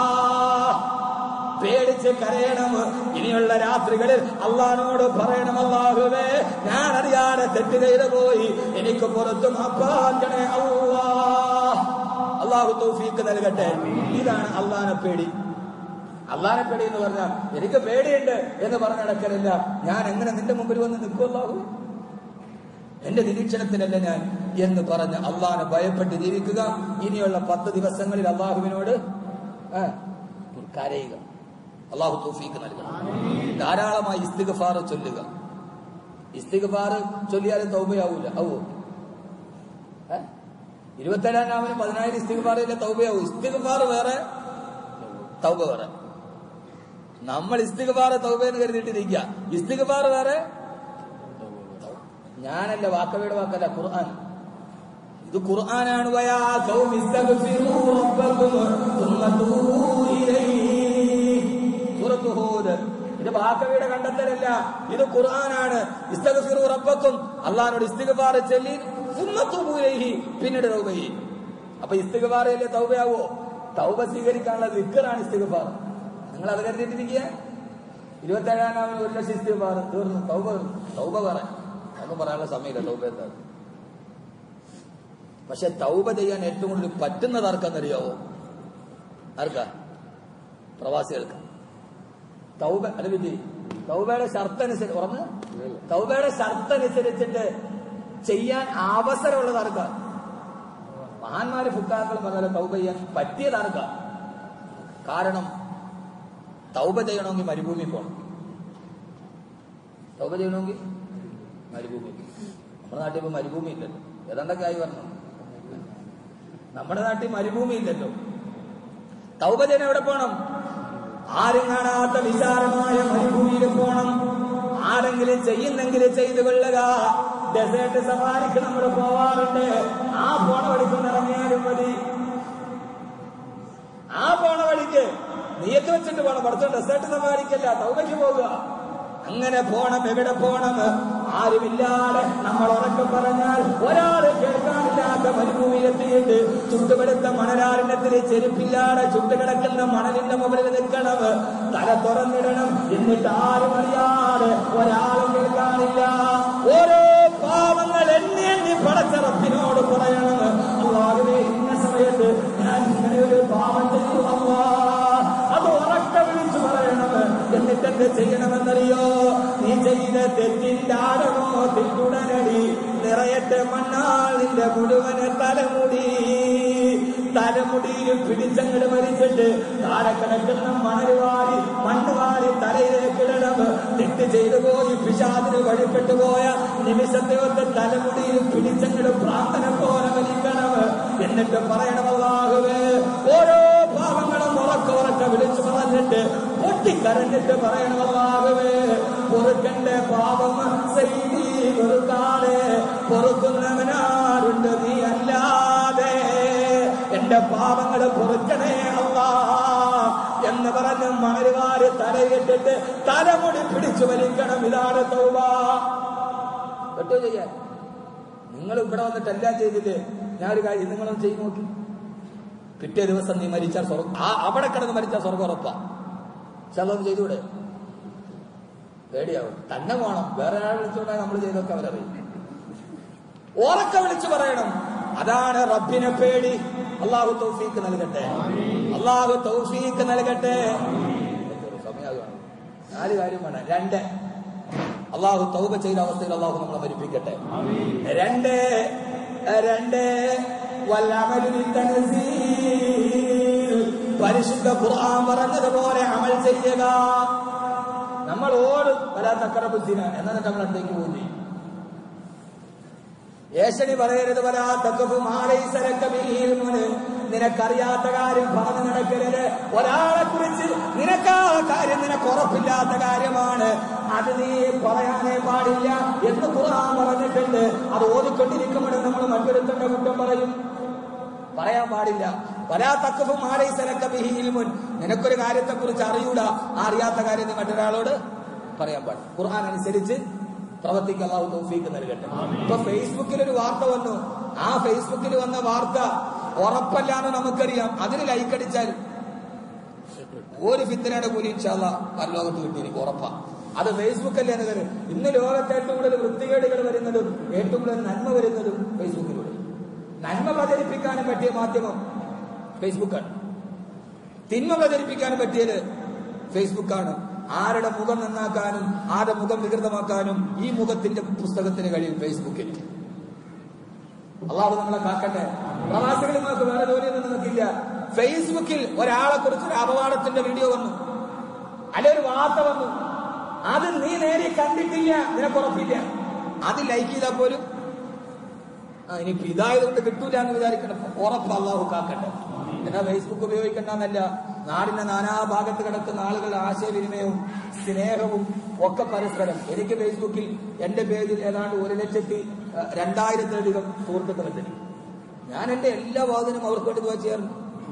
പേടിച്ച് കരയണം ഇനിയുള്ള രാത്രികളിൽ അള്ളഹാനോട് പറയണം അള്ളാഹുവേ ഞാൻ അറിയാതെ തെറ്റ് ചെയ്തു പോയി എനിക്ക് പുറത്തും അപ്പാക്കണേ അള്ളാ അള്ളാഹു തൗഫീക്ക് നൽകട്ടെ ഇതാണ് അള്ളാനെ പേടി അള്ളാനെ പേടി എന്ന് പറഞ്ഞാൽ എനിക്ക് പേടിയുണ്ട് എന്ന് പറഞ്ഞ നടക്കലില്ല ഞാൻ എങ്ങനെ നിന്റെ മുമ്പിൽ വന്ന് നിൽക്കും അള്ളാഹു എന്റെ നിരീക്ഷണത്തിലല്ല ഞാൻ എന്ന് പറഞ്ഞ് അള്ളാനെ ഭയപ്പെട്ട് ജീവിക്കുക ഇനിയുള്ള പത്ത് ദിവസങ്ങളിൽ അള്ളാഹുവിനോട് ആ, കരയുക അള്ളാഹു തൗഫീക്ക് നൽകണം ധാരാളമായി ഇസ്തിഗഫാർ ചൊല്ലുക ഇസ്തിഗഫാർ ചൊല്ലിയാലും തൗബയാവൂല ആവോ ഏ? ഇരുപത്തേഴാം നാമിന് പതിനായിരം ഇസ്തിഗഫാറിലെ തൗബയാവും ഇസ്തിഗഫാർ വേറെ തൗബ വേറെ നമ്മൾ ഇസ്തിഗഫാർ തൗബ എന്ന് കരുതിയിട്ടിരിക്കുക ഇസ്തിഗഫാർ വേറെ ഞാനല്ല വാക്കവയുടെ വാക്കല്ല ഖുർആൻ ഇത് ഖുർആനാണ് വയാ ഖൗമി ഇസ്തഗ്ഫിറൂ റബ്ബക്കും തുമ്മ തൂബൂ ഇലൈഹി സൂറത്ത് ഹൂദ് ഇത് വാക്കവയുടെ കണ്ടെത്തലല്ല ഇത് ഖുർആനാണ് ഇസ്തഗ്ഫിറൂ റബ്ബക്കും അള്ളാഹിനോട് ഇസ്തിഗ്ഫാർ ചൊല്ലി തുമ്മ തൂബൂ ഇലൈഹി പിന്നീട് തൗബ ചെയ്യും അപ്പൊ ഇസ്തിഗ്ഫാറല്ലേ തൗബയാവോ തൗബ സ്വീകരിക്കാനുള്ള ദിക്കറാണ് ഇസ്തിഗ്ഫാർ നിങ്ങൾ അത് കരുതിയിട്ടിരിക്കുക ഇരുപത്തേഴാം നാമിന് ഒരു ലക്ഷം ഇസ്തിഗ്ഫാർ തീർന്നു തൗബ തൗബ പറ ഒന്നും പറയാനുള്ള സമയമില്ല തൗബ എന്താ പക്ഷെ തൗബ ചെയ്യാൻ ഏറ്റവും കൂടുതൽ പറ്റുന്നത് ആർക്കാന്നറിയാവോ ആർക്കാ പ്രവാസികൾക്ക് തൗബ അല്ല വിജി തൗബയുടെ ഷർത്ത് അനുസരിച്ച് ഉറന്ന് തൗബയുടെ ഷർത്ത് അനുസരിച്ചിട്ട് ചെയ്യാൻ അവസരമുള്ളത് ആർക്കാ മഹാന്മാര് ഫുക്കാക്കൾ പറഞ്ഞാൽ തൗബ ചെയ്യാൻ പറ്റിയത് ആർക്കാ കാരണം തൗബ ചെയ്യണമെങ്കിൽ മരുഭൂമി പോകണം തൗബ ചെയ്യണമെങ്കിൽ മരുഭൂമി നമ്മുടെ നാട്ടിൽ ഇപ്പൊ മരുഭൂമി ഇല്ലല്ലോ ഏതാണ്ടൊക്കെ ആയി വരണം നമ്മുടെ നാട്ടിൽ മരുഭൂമി ഇല്ലല്ലോ തൗബ ചെയ്യാൻ എവിടെ പോകണം ആരും കാണാത്ത വിശാലമായ മരുഭൂമിയിൽ പോകണം ആരെങ്കിലും ചെയ്യുന്നെങ്കിൽ ചെയ്തു കൊള്ളുക ഡെസേർട്ട് സഫാരിക്ക് നമ്മൾ പോവാറുണ്ട് ആ പോണ വഴിക്ക് ഇറങ്ങിയാലും മതി ആ പോണ വഴിക്ക് നീയത്ത് വെച്ചിട്ട് പോണം പഠിച്ചോ ഡെസേർട്ട് സഫാരിക്കല്ല തൗബയ്ക്ക് പോകുക അങ്ങനെ പോണം എവിടെ പോണം ആരുമില്ലാതെ നമ്മൾ ഉറക്കം പറഞ്ഞാൽ ഒരാള് കേൾക്കാനില്ലാത്ത മരുഭൂമിയിലെത്തിയിട്ട് ചുട്ടുപെടുത്ത മണലാരണ്യത്തിൽ ചെരുപ്പില്ലാതെ ചുട്ടുകിടക്കുന്ന മണലിന്റെ മുകളിൽ നിൽക്കണം തല തുറന്നിടണം എന്നിട്ട് ആരും അറിയാതെ ഒരാളും കേൾക്കാനില്ല ഓരോ പാവങ്ങൾ എണ്ണി എണ്ണി പടച്ചറപ്പിനോട് പറയണം അള്ളാഹുവേ ഇന്ന സമയത്ത് ഞാൻ ഇങ്ങനെ ഒരു പാവം ചെയ്തു അള്ളാ അത് ഉറക്ക വിളിച്ചു പറയണം എന്നിട്ട് എന്ത് ചെയ്യണമെന്നറിയോ നീ ചെയ്ത തെറ്റിന്റെ ആഴമോ തിട്ടുടനടി നിറയത്തെ മണ്ണാൾ നിന്റെ മുഴുവന് തലമുടി തലമുടിയിൽ പിടിച്ചങ്ങട് മരിച്ചിട്ട് താഴെ കിടക്കുന്ന മണൽ വാരി മണ്ണ് വാരി തലയിലേക്ക് ഇടണം തെറ്റ് ചെയ്തു പോയി പിശാദിന് വഴിപ്പെട്ടു പോയ നിമിഷത്തെ ഒത്ത് തലമുടിയിൽ പിടിച്ചങ്ങട് പ്രാർത്ഥന പോലെ വലിക്കണം എന്നിട്ട് പറയണമല്ലാകുവേ ഓരോ പാവങ്ങളും ഉറക്ക ഉറക്ക വിളിച്ചു പറഞ്ഞിട്ട് പൊട്ടിക്കരഞ്ഞിട്ട് പറയണമല്ലാകുവേ പൊറുക്കന്റെ പാപം ചെയ്തി പൊറുക്കാതെ പൊറുക്കുന്നവനാരുണ്ട് നീ അല്ലാതെ എന്റെ പാപങ്ങൾ പൊറുക്കണേ അല്ലാ എന്ന് പറഞ്ഞ് മണരുവാര് തലയിട്ടിട്ട് തലമുടി പിടിച്ചു വലിക്കണം ഇതാണ് തൗബ കേട്ടോ ചെയ്യാൻ നിങ്ങൾ ഇവിടെ വന്നിട്ട് എല്ലാം ചെയ്തില്ലേ ഞാനൊരു കാര്യം നിങ്ങളൊന്ന് ചെയ്ത് നോക്കി പിറ്റേ ദിവസം നീ മരിച്ചാൽ സ്വർഗം ആ അവിടെ കിടന്ന് മരിച്ചാൽ സ്വർഗം ഉറപ്പാ പക്ഷെ അതൊന്നും ചെയ്തൂടെ പേടിയാവും തന്നെ വേണം വേറെ ഒരാൾ വിളിച്ചുകൊണ്ടാൽ നമ്മൾ ചെയ്തൊക്കെ അവരറിയും ഓറക്ക വിളിച്ചു പറയണം അതാണ് റബ്ബിനെ പേടി അള്ളാഹു തൗഫീക്ക് നൽകട്ടെ അള്ളാഹു തൗഫീക്ക് നൽകട്ടെ സമയമാകുകയാണ് നാല് കാര്യം വേണം രണ്ട് അള്ളാഹു തൗബ ചെയ്ത അവസ്ഥയിൽ അള്ളാഹു നമ്മളെ മരിപ്പിക്കട്ടെ രണ്ട് രണ്ട് വല്ലമലു തൻസീൽ പരിശുദ്ധ ഖുർആൻ പറഞ്ഞതുപോലെ അമൽ ചെയ്യുക നമ്മൾ ഓടും വരാത്ത കറബുദ്ദീന എന്നിട്ട് നമ്മൾ അടുത്തേക്ക് പോകും ചെയ്യും ഏഷണി പറയരുത് വരാത്തക്കും നിനക്കറിയാത്ത കാര്യം പറഞ്ഞു നടക്കരുത് ഒരാളെ കുറിച്ച് നിനക്ക് ആ കാര്യം നിനക്ക് ഉറപ്പില്ലാത്ത കാര്യമാണ് അത് നീ പറയാനേ പാടില്ല എന്ന് ഖുർആൻ പറഞ്ഞിട്ടുണ്ട് അത് ഓതിക്കൊണ്ടിരിക്കുമ്പോൾ നമ്മൾ മറ്റൊരുത്തന്റെ കുറ്റം പറയും പറയാൻ പാടില്ല വരാത്തക്കഫും മുൻ നിനക്കൊരു കാര്യത്തെ കുറിച്ച് അറിയൂല ആ അറിയാത്ത കാര്യം നീ മറ്റൊരാളോട് പറയാൻ പാടില്ല ഖുർആൻ അനുസരിച്ച് പ്രവർത്തിക്ക് അള്ളാഹു തൗഫീക്ക് നൽകട്ടെ ഇപ്പൊ ഫേസ്ബുക്കിൽ ഒരു വാർത്ത വന്നു ആ ഫേസ്ബുക്കിൽ വന്ന വാർത്ത ഉറപ്പല്ലാന്ന് നമുക്കറിയാം അതിന് ലൈക്ക് അടിച്ചാൽ ഒരു ഫിത്തനയുടെ കൂലി ഇൻഷാല്ല ലോകത്ത് കിട്ടി എനിക്ക് ഉറപ്പാ അത് ഫേസ്ബുക്കല്ലേ എന്നത് ഇന്ന് ലോകത്ത് ഏറ്റവും കൂടുതൽ വൃത്തികേടുകൾ വരുന്നതും ഏറ്റവും കൂടുതൽ നന്മ വരുന്നതും ഫേസ്ബുക്കിലൂടെ നന്മ പ്രചരിപ്പിക്കാനും പറ്റിയ മാധ്യമം ഫേസ്ബുക്കാണ് തിന്മ പ്രചരിപ്പിക്കാനും പറ്റിയത് ഫേസ്ബുക്കാണ് ആരുടെ മുഖം നന്നാക്കാനും ആരുടെ മുഖം വികൃതമാക്കാനും ഈ മുഖത്തിന്റെ പുസ്തകത്തിന് കഴിയും ഫേസ്ബുക്കിൽ അള്ളാഹു നമ്മളെ കാക്കട്ടെ പ്രവാസികളിൽ നമുക്ക് വേറെ ജോലിയൊന്നും നിങ്ങൾക്കില്ല ഫേസ്ബുക്കിൽ ഒരാളെ കുറിച്ച് ഒരു അപവാദത്തിന്റെ വീഡിയോ വന്നു അല്ലെ ഒരു വാർത്ത വന്നു അത് നീ നേരെ കണ്ടിട്ടില്ല നിനക്ക് ഉറപ്പില്ല അത് ലൈക്ക് ചെയ്താൽ പോലും ആ ഇനിയിപ്പോ ഇതായതുകൊണ്ട് കിട്ടൂല എന്ന് വിചാരിക്കണം ഉറപ്പ് അള്ളാഹു കാക്കട്ടെ എന്നാ ഫേസ്ബുക്ക് ഉപയോഗിക്കണ്ടെന്നല്ല നാടിന്റെ നാനാഭാഗത്ത് കിടക്കുന്ന ആളുകളുടെ ആശയവിനിമയവും സ്നേഹവും ഒക്കെ പരസ്പരം എനിക്ക് ഫേസ്ബുക്കിൽ എന്റെ പേജിൽ ഏതാണ്ട് ഒരു ലക്ഷത്തി ആ, രണ്ടായിരത്തിലധികം സുഹൃത്തുക്കളുണ്ട് ഞാൻ എന്റെ എല്ലാ വാതിനും അവർക്ക് വേണ്ടി പോയി ചേർന്നു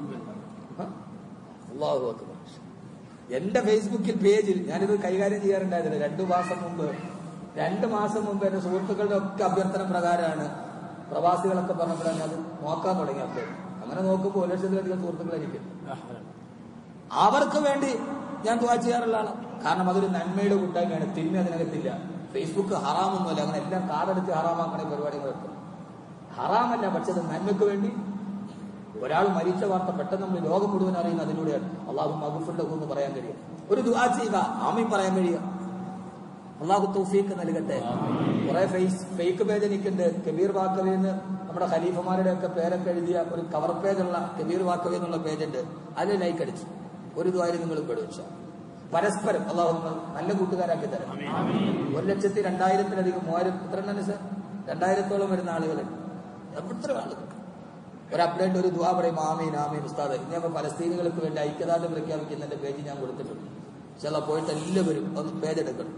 അള്ളാഹു അക്ബർ എന്റെ ഫേസ്ബുക്കിൽ പേജിൽ ഞാനിത് കൈകാര്യം ചെയ്യാറുണ്ടായിരുന്നില്ല രണ്ടു മാസം മുമ്പ് രണ്ട് മാസം മുമ്പ് എന്റെ സുഹൃത്തുക്കളുടെ ഒക്കെ അഭ്യർത്ഥന പ്രകാരമാണ് പ്രവാസികളൊക്കെ പറഞ്ഞപ്പോഴാണ് അത് നോക്കാൻ തുടങ്ങി അപ്പോൾ അങ്ങനെ നോക്കുമ്പോൾ ഒരു ലക്ഷത്തിലധികം സുഹൃത്തുക്കൾ എനിക്ക് അവർക്ക് വേണ്ടി ഞാൻ ദുവാ ചെയ്യാറുള്ള ആളാണ് കാരണം അതൊരു നന്മയുടെ കൂട്ടായ്മയാണ് തിന്മ അതിനകത്തില്ല ഫേസ്ബുക്ക് ഹറാമൊന്നുമല്ല അങ്ങനെ എല്ലാം കാർഡെടുത്ത് ഹറാമാക്കണ പരിപാടികൾ എടുക്കും ഹറാമല്ല പക്ഷെ അത് നന്മയ്ക്ക് വേണ്ടി ഒരാൾ മരിച്ച വാർത്ത പെട്ടെന്ന് നമ്മൾ ലോകം മുഴുവൻ അറിയുന്ന അതിലൂടെയാണ് അള്ളാഹു മകുഫുണ്ടഹു എന്ന് പറയാൻ കഴിയുക ഒരു ദുആ ചെയ്യുക ആമീൻ പറയാൻ കഴിയുക അള്ളാഹു തൗഫീക്ക് നൽകട്ടെ കുറെ ഫേസ് ഫേക്ക് പേജ് എനിക്കുണ്ട് കബീർ വാക്കവി എന്ന് നമ്മുടെ ഖലീഫമാരുടെ ഒക്കെ പേരൊക്കെ എഴുതിയ ഒരു കവർ പേജുള്ള കബീർ വാക്കവി എന്നുള്ള പേജ് ഉണ്ട് അതിൽ ലൈക്ക് അടിച്ചു ഒരു ദ്വാരം നിങ്ങൾ പെടുവിച്ച പരസ്പരം അള്ളാഹു നമ്മൾ നല്ല കൂട്ടുകാരാക്കി തരാം ഒരു ലക്ഷത്തി രണ്ടായിരത്തിലധികം മൂവായിരം എത്ര എണ്ണ സർ രണ്ടായിരത്തോളം വരുന്ന ആളുകളുണ്ട് എത്ര ആളുകൾ ഒരു അപ്ഡേറ്റ് ഒരു ദുവാ പറയും ആമീൻ ആമീൻ ഉസ്താദ് ഇനി അപ്പൊ പലസ്തീനുകൾക്ക് വേണ്ടി ഐക്യദാർഢ്യം പ്രഖ്യാപിക്കുന്നതിന്റെ പേജ് ഞാൻ കൊടുത്തിട്ടുണ്ട് ചില പോയിട്ട് എല്ലാവരും ഒന്ന് പേജ് എടുക്കണം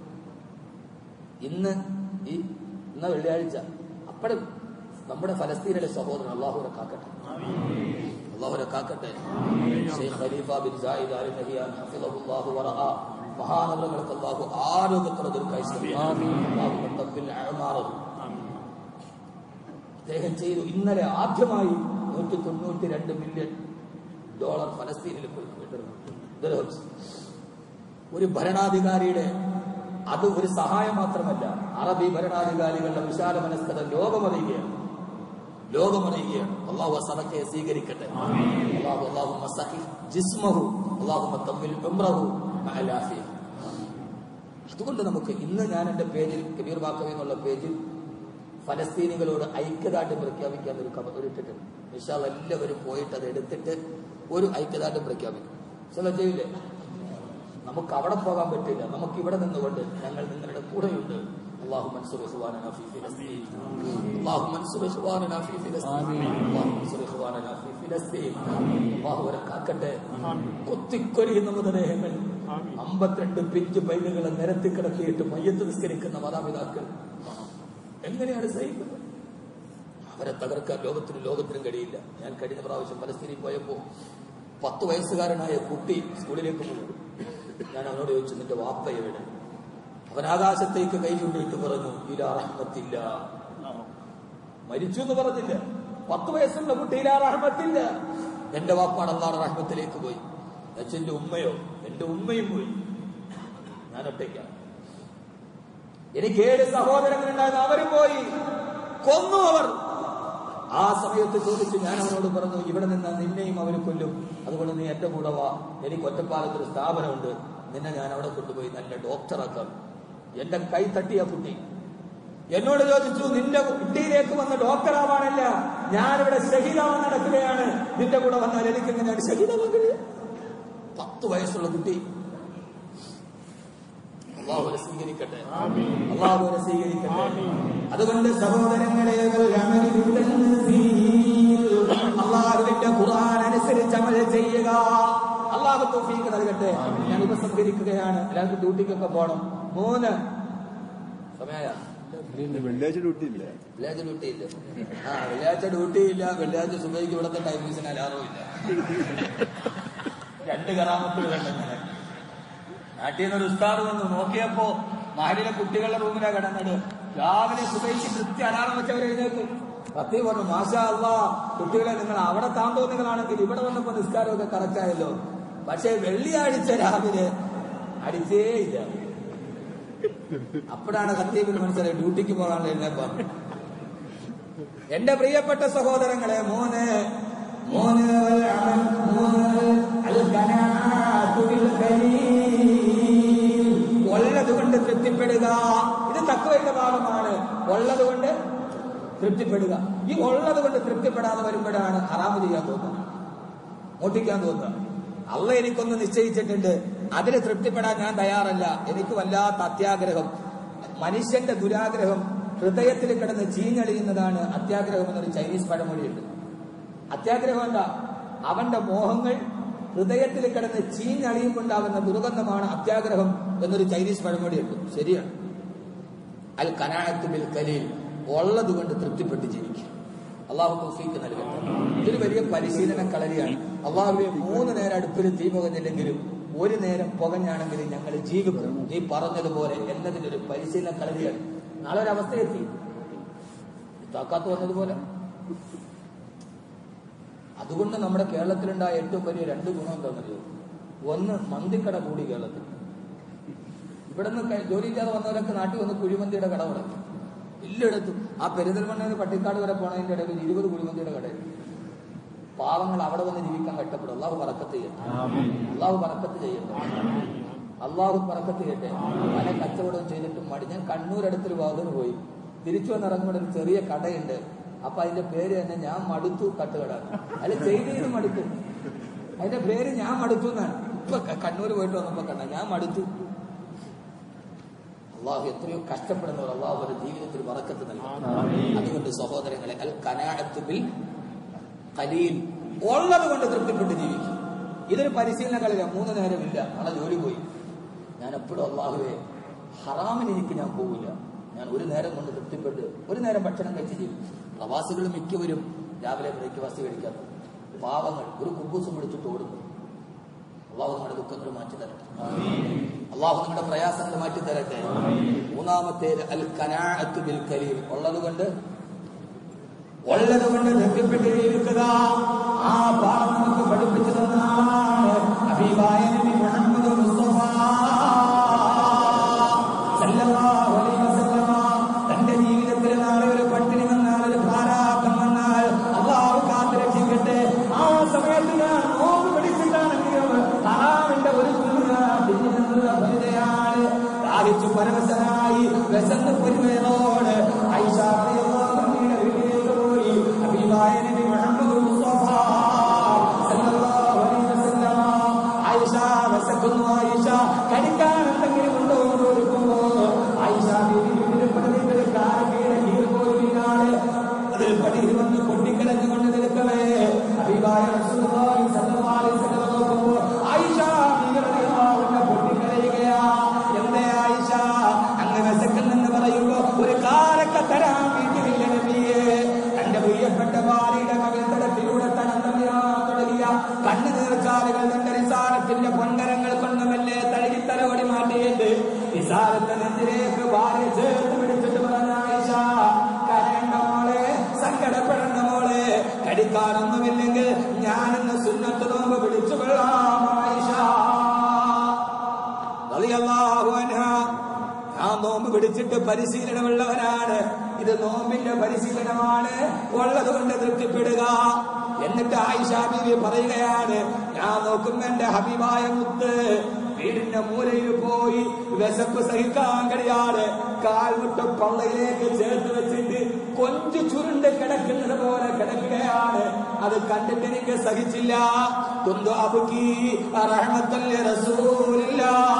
ഇന്ന് ഈ ഇന്ന് വെള്ളിയാഴ്ച അപ്പോഴും നമ്മുടെ ഫലസ്തീനിലെ സഹോദരൻ അള്ളാഹുരെ കാക്കട്ടെ അള്ളാഹുരെ കാക്കട്ടെ Sheikh Khalifa bin Zayed Al Nahyan ഹഫിളഹുല്ലാഹു വറഅ മഹാനവറുകൾക്ക് അള്ളാഹു ആരോഗ്യത്തോടെ ദീർഘായുസ്സ അള്ളാഹു തബ്ബിൽ അഅ്മാറഹു അദ്ദേഹം ചെയ്തു ഇന്നലെ ആദ്യമായി നൂറ്റി തൊണ്ണൂറ്റി രണ്ട് മില്യൺ ഡോളർ ഫലസ്തീനിൽ പോയി ദിർഹംസ്. ഒരു ഭരണാധികാരിയുടെ അത് ഒരു സഹായം മാത്രമല്ല അറബി ഭരണാധികാരികളുടെ വിശാല മനസ്കത ലോകമറിയുകയാണ് ലോകമറിയുകയാണ് അള്ളാഹു സദക്കയെ സ്വീകരിക്കട്ടെ അള്ളാഹു അള്ളാഹു മസഹി ജിസ്മഹു അള്ളാഹു തമ്മിൽ ഉംറഹു മഅൽ ആഫിയ. അതുകൊണ്ട് നമുക്ക് ഇന്ന് ഞാൻ എന്റെ പേജിൽ കബീർ ബാക്കവി എന്നുള്ള പേജിൽ ഫലസ്തീനികളോട് ഐക്യദാർഢ്യം പ്രഖ്യാപിക്കാൻ ഒരു കവ ഒരു ഇട്ടിട്ടുണ്ട് വിശാൽ എല്ലാവരും പോയിട്ട് അത് എടുത്തിട്ട് ഒരു ഐക്യദാർഢ്യം പ്രഖ്യാപിക്കും ചില ചെയ്യില്ലേ നമുക്ക് അവിടെ പോകാൻ പറ്റില്ല നമുക്ക് ഇവിടെ നിന്നുകൊണ്ട് ഞങ്ങൾ നിങ്ങളുടെ കൂടെയുണ്ട് അള്ളാഹു മൻസൂർ ഇഖ്വാനനാ ഫീ ഫിലസ്തീൻ അള്ളാഹു മൻസൂർ ഇഖ്വാനനാ ഫീ ഫിലസ്തീൻ അള്ളാഹു മൻസൂർ ഇഖ്വാനനാ ഫീ ഫിലസ്തീൻ അള്ളാഹു അവരെ കാക്കട്ടെ കൊത്തിക്കൊരിയുന്ന മൃതദേഹങ്ങൾ അമ്പത്തിരണ്ട് പിഞ്ച് പൈലുകളെ നിരത്തി കിടത്തിയിട്ട് മയ്യത്ത് നിസ്കരിക്കുന്ന മാതാപിതാക്കൾ എങ്ങനെയാണ് സഹിക്കുന്നത് അവരെ തകർക്കാൻ ലോകത്തിനും ലോകത്തിനും കഴിയില്ല ഞാൻ കഴിഞ്ഞ പ്രാവശ്യം പലസ്തീനിൽ പോയപ്പോ പത്ത് വയസ്സുകാരനായ കുട്ടി സ്കൂളിലേക്ക് പോകും ഞാൻ അവനോട് ചോദിച്ചു നിന്റെ വാപ്പ എവിടെ അവൻ ആകാശത്തേക്ക് കൈ ചൂണ്ടിയിട്ട് പറഞ്ഞു ഇലാ റഹ്മത്തില്ല മരിച്ചു എന്ന് പറഞ്ഞില്ല പത്ത് വയസ്സുള്ള കുട്ടി ഇലാ റഹ്മത്തില്ല എന്റെ വാപ്പാട് അള്ളാഹ് റഹ്മത്തിലേക്ക് പോയി എന്റെ ഉമ്മയോ എന്റെ ഉമ്മയും പോയി ഞാൻ ഒറ്റയ്ക്കാണ് എനിക്ക് ഏഴ് സഹോദരങ്ങളുണ്ടായിരുന്നു അവരും പോയി കൊന്നു അവർ ആ സമയത്ത് ചോദിച്ചു ഞാൻ അവനോട് പറഞ്ഞു ഇവിടെ നിന്ന് നിന്നെയും അവർ കൊല്ലും അതുകൊണ്ട് നീ എന്റെ കൂടെ വാ എനിക്ക് ഒറ്റപ്പാലത്ത് ഒരു സ്ഥാപനമുണ്ട് നിന്നെ ഞാൻ അവിടെ കൊണ്ടുപോയി നല്ല ഡോക്ടറാക്കാം എന്റെ കൈ തട്ടിയ കുട്ടി എന്നോട് ചോദിച്ചു നിന്റെ കുട്ടിയിലേക്ക് വന്ന ഡോക്ടറാവാനല്ല ഞാനിവിടെ ഷഹീദാവാൻ നടക്കുകയാണ് നിന്റെ കൂടെ വന്നാൽ എനിക്ക് എങ്ങനെയാണ് ഷഹീദാവാൻ കഴിയുക പത്ത് വയസ്സുള്ള കുട്ടി അള്ളാഹുവിനെ സ്വീകരിക്കട്ടെ അള്ളാഹുവിനെ സ്വീകരിക്കട്ടെ അതുകൊണ്ട് സഹോദരങ്ങളെ അള്ളാഹുവിന്റെ ഖുർആൻ അനുസരിച്ച് അമൽ ചെയ്യുക അള്ളാഹു തൗഫീഖ് നൽകട്ടെ ഞാൻ ഉപസംഹരിക്കുകയാണ് എല്ലാവർക്കും ഡ്യൂട്ടിക്കൊക്കെ പോകണം മൂന്ന് സമയ വെള്ളിയാഴ്ച ഡ്യൂട്ടി ഇല്ല വെള്ളിയാഴ്ച ഡ്യൂട്ടി ഇല്ല ആ വെള്ളിയാഴ്ച ഡ്യൂട്ടി ഇല്ല വെള്ളിയാഴ്ച സുബൈക്ക് ഇവിടുത്തെ ടൈമിങ്സിന് അലാറവും ഇല്ല രണ്ട് കറാമത്തുകളുണ്ട് ഇങ്ങനെ നാട്ടിൽ നിന്ന് ഒരു ഉസ്താദ് വന്നു നോക്കിയപ്പോ നാട്ടിലെ കുട്ടികളുടെ റൂമിലാ കിടന്നത് രാവിലെ സുബൈക്ക് കൃത്യ അലാറം വെച്ചവർ എഴുന്നേക്കും പത്തി പറഞ്ഞു മാഷാ അള്ളാ കുട്ടികളെ നിങ്ങൾ അവിടെ താന്തോന്നികളാണെങ്കിൽ ഇവിടെ വന്നപ്പോ നിസ്കാരമൊക്കെ കറക്റ്റായല്ലോ പക്ഷേ വെള്ളിയാഴ്ച രാവിലെ അടിച്ചേ ഇല്ല അപ്പോഴാണ് സത്യത്തിൽ മനസ്സിലായി ഡ്യൂട്ടിക്ക് പോകാനുള്ള എഴുന്നേപ്പം എന്റെ പ്രിയപ്പെട്ട സഹോദരങ്ങളെ മൂന്ന് മൂന്ന് അമൽ, മൂന്ന് അൽ ഖനാഅത്തു ബിൽ ഖലീൽ. ഉള്ളത് കൊണ്ട് തൃപ്തിപ്പെടുക ഇത് തക്കവയുടെ ഭാഗമാണ് ഉള്ളത് കൊണ്ട് തൃപ്തിപ്പെടുക ഈ ഉള്ളത് കൊണ്ട് തൃപ്തിപ്പെടാതെ വരുമ്പോഴാണ് ഹറാമ് ചെയ്യാൻ തോന്നുന്നത് മോട്ടിക്കാൻ തോന്നുക അള്ള എനിക്കൊന്ന് നിശ്ചയിച്ചിട്ടുണ്ട് അതിന് തൃപ്തിപ്പെടാൻ ഞാൻ തയ്യാറല്ല എനിക്ക് വല്ലാത്ത അത്യാഗ്രഹം മനുഷ്യന്റെ ദുരാഗ്രഹം ഹൃദയത്തിൽ കിടന്ന് ചീഞ്ഞളിയുന്നതാണ് അത്യാഗ്രഹം എന്നൊരു ചൈനീസ് പഴമൊഴിയുണ്ട് അത്യാഗ്രഹം എന്താ അവന്റെ മോഹങ്ങൾ ഹൃദയത്തിൽ കിടന്ന് ചീഞ്ഞളിയുമ്പോണ്ടാകുന്ന ദുർഗന്ധമാണ് അത്യാഗ്രഹം എന്നൊരു ചൈനീസ് പഴമൊഴിയുണ്ട് ശരിയാണ് അൽ കനാഅത്ത് ബിൽ കലീൽ ഉള്ളത് കൊണ്ട് തൃപ്തിപ്പെട്ട് ജീവിക്കുക അള്ളാഹു തൗഫീക്ക് നൽകട്ടെ ഇതൊരു വലിയ പരിശീലന കളരിയാണ് അള്ളാഹുവെ മൂന്ന് നേരം അടുപ്പിൽ തീ പുകഞ്ഞില്ലെങ്കിലും ഒരു നേരം പുകഞ്ഞാണെങ്കിലും ഞങ്ങൾ ജീവിക്കും നീ പറഞ്ഞതുപോലെ എന്നതിന്റെ ഒരു പരിശീലന കളരിയാണ് നാളെ ഒരു അവസ്ഥയെത്തി താക്കാത്ത് വന്നതുപോലെ അതുകൊണ്ട് നമ്മുടെ കേരളത്തിലുണ്ടായ ഏറ്റവും വലിയ രണ്ട് ഗുണം എന്താണെന്നറിയോ ഒന്ന് മന്തിക്കട കൂടി കേരളത്തിൽ ഇവിടെ നിന്ന് ജോലി ഇല്ലാതെ വന്നവരൊക്കെ നാട്ടിൽ വന്ന് കുഴിമന്തിയുടെ കട തുടങ്ങി എല്ലായിടത്തും ആ പെരിന്തൽമണ്ണയിൽ പട്ടിക്കാട് വരെ പോണതിന്റെ ഇടയിൽ ഒരു ഇരുപത് കുഴിമന്തിയുടെ കടയുണ്ട് പാവങ്ങൾ അവിടെ വന്ന് ജീവിക്കാൻ കഷ്ടപ്പെടും അള്ളാഹു പറക്കത്ത് ചെയ്യട്ടെ അള്ളാഹു പറക്കത്ത് ചെയ്യട്ടെ അള്ളാഹു പറക്കത്ത് ചെയ്യട്ടെ പല കച്ചവടം ചെയ്തിട്ടും മടി ഞാൻ കണ്ണൂരടുത്തൊരു ഭാഗത്തിന് പോയി തിരിച്ചു വന്നിറങ്ങുമ്പോൾ ഒരു ചെറിയ കടയുണ്ട് അപ്പൊ അതിന്റെ പേര് തന്നെ ഞാൻ മടുത്തു തട്ടുകട അതിൽ ചെയ്തത് മടുത്തു അതിന്റെ പേര് ഞാൻ മടുത്തു എന്നാണ് ഇപ്പൊ ക- കണ്ണൂർ പോയിട്ട് വന്നപ്പോ കണ്ട ഞാൻ മടുത്തു അള്ളാഹു എത്രയോ കഷ്ടപ്പെടുന്നവർ അള്ളാഹു അവരുടെ ജീവിതത്തിൽ വറക്കത്ത് നൽകും അതുകൊണ്ട് സഹോദരങ്ങളെ അൽ കനാഅത്ത് ബിൽ കലീൽ ഉള്ളത് കൊണ്ട് തൃപ്തിപ്പെട്ട് ജീവിക്കും ഇതൊരു പരിശീലനങ്ങളില്ല മൂന്ന് നേരമില്ല നാളെ ജോലി പോയി ഞാൻ എപ്പോഴും അള്ളാഹുവെ ഹറാമിന് എനിക്ക് ഞാൻ പോവില്ല ഞാൻ ഒരു നേരം കൊണ്ട് തൃപ്തിപ്പെട്ട് ഒരു നേരം ഭക്ഷണം കഴിച്ച് ജീവിക്കും പ്രവാസികൾ മിക്കവരും രാവിലെ ബ്രേക്ക്ഫാസ്റ്റ് കഴിക്കാത്ത പാവങ്ങൾ ഒരു കുബൂസും പിടിച്ചിട്ട് ഓടുന്നു അള്ളാഹു നമ്മുടെ ദുഃഖങ്ങൾ മാറ്റി തരട്ടെ അള്ളാഹു നമ്മുടെ പ്രയാസങ്ങൾ മാറ്റി തരട്ടെ മൂന്നാമത്തേത് അൽ കനാഅത്ത് ബിൽ കലീൽ ഉള്ളത് കൊണ്ട് ഉള്ളത് കൊണ്ട് തൃപ്തിപ്പെട്ട് ജീവിക്കുക ആ പാഠം നമുക്ക് പഠിപ്പിച്ചു തന്നാണ് ഹബീബായ നബി മുഹമ്മദ് മുസ്തഫ സല്ലല്ലാഹു അലൈഹി വസല്ലമ തന്റെ ജീവിതത്തിൽ നാളെ ഒരു പട്ടിണി വന്നാൽ ഒരു ഭാരാക്കം വന്നാൽ അള്ളാഹു കാത്തു രക്ഷിക്കട്ടെ ആ സമയത്ത് ഞാൻ നോമ്പ് പിടിച്ചിട്ടാണെങ്കിലും ഹറാമിന്റെ ഒരു തുള്ളിക പിന്നിലുള്ള ഫലിതയാണ് ദാഹിച്ചു പരവശനായി വിശന്ന് പൊരുമയോട് ഐഷ റളിയല്ലാഹു അൻഹയുടെ വീട്ടിലേക്ക് പോയി ഹബീബായ നബി മുഹമ്മദ് മുസ്തഫ സല്ലല്ലാഹു അലൈഹി വസല്ലമ ആയിഷ വിശക്കുന്നു ആയിഷ കഴിക്കാൻ എന്തെങ്കിലും ഉണ്ടോ എന്ന് ചോദിക്കുമ്പോ ആയിഷ ബീവി വീട്ടിൽ പണിതൊരു കാരക്കയുടെ കീഴ് പോയിലാണ് അതിൽ പടിയിൽ വന്ന് പൊട്ടിക്കിടഞ്ഞുകൊണ്ട് നിൽക്കവേ ഹബീബായ റസൂലുള്ളാഹി സ്വല്ലല്ലാഹു അലൈഹി വസല്ലം നോക്കുമ്പോ ആയിഷ ബീവി റളിയല്ലാഹു അൻഹ പൊട്ടിക്കരയുകയാ എന്തേ ആയിഷ അങ്ങ് വിശക്കുന്നെന്ന് പറയുമ്പോ ഒരു കാരക്ക തരാൻ വീട്ടിലില്ല നബിയേ തന്റെ പ്രിയപ്പെട്ട ഭാര്യയുടെ കവിതടത്തിലൂടെ തനന്തമിരാൻ തുടങ്ങിയ കണ്ണു നീർച്ചാലുകൾ തന്റെ നിസാരത്തിന്റെ പൊണ്ടരങ്ങൾ കൊണ്ടുമല്ലേ തഴുകി തലവടി മാറ്റിയിട്ട് നിസാരത്തെ നെഞ്ചിലേക്ക് ഭാര്യ ചേർത്ത് പിടിച്ചിട്ട് പറഞ്ഞ ആയിഷ കരയേണ്ട മോളെ സങ്കടപ്പെടേണ്ട മോളെ കടിക്കാനൊന്നുമില്ലെങ്കിൽ ഞാനെന്ന് സുന്നത്ത് നോമ്പ് പിടിച്ചു കൊള്ളാം ആയിഷ റളിയല്ലാഹു അൻഹ ആ നോമ്പ് പിടിച്ചിട്ട് പരിശീലനമുള്ളവനാണ് ഇത് നോമ്പിന്റെ പരിശീലനമാണ് ഉള്ളത് കൊണ്ട് തൃപ്തിപ്പെടുക എന്നിട്ട് ആയിഷ ബീവി പറയുകയാണ് ഞാൻ നോക്കും എന്റെ ഹബീബായ മുത്ത് വീടിന്റെ മൂലയിൽ പോയി വിശപ്പ് സഹിക്കാൻ കഴിയാതെ കാൽമുട്ട് പള്ളയിലേക്ക് ചേർത്ത് വെച്ചിട്ട് കൊഞ്ചു ചുരുണ്ട് കിടക്കുന്നത് പോലെ കിടക്കുകയാണ് അത് കണ്ടിട്ട് എനിക്ക് സഹിച്ചില്ല കുന്തു അബുക്കി റഹ്മത്തല്ലേ റസൂലില്ല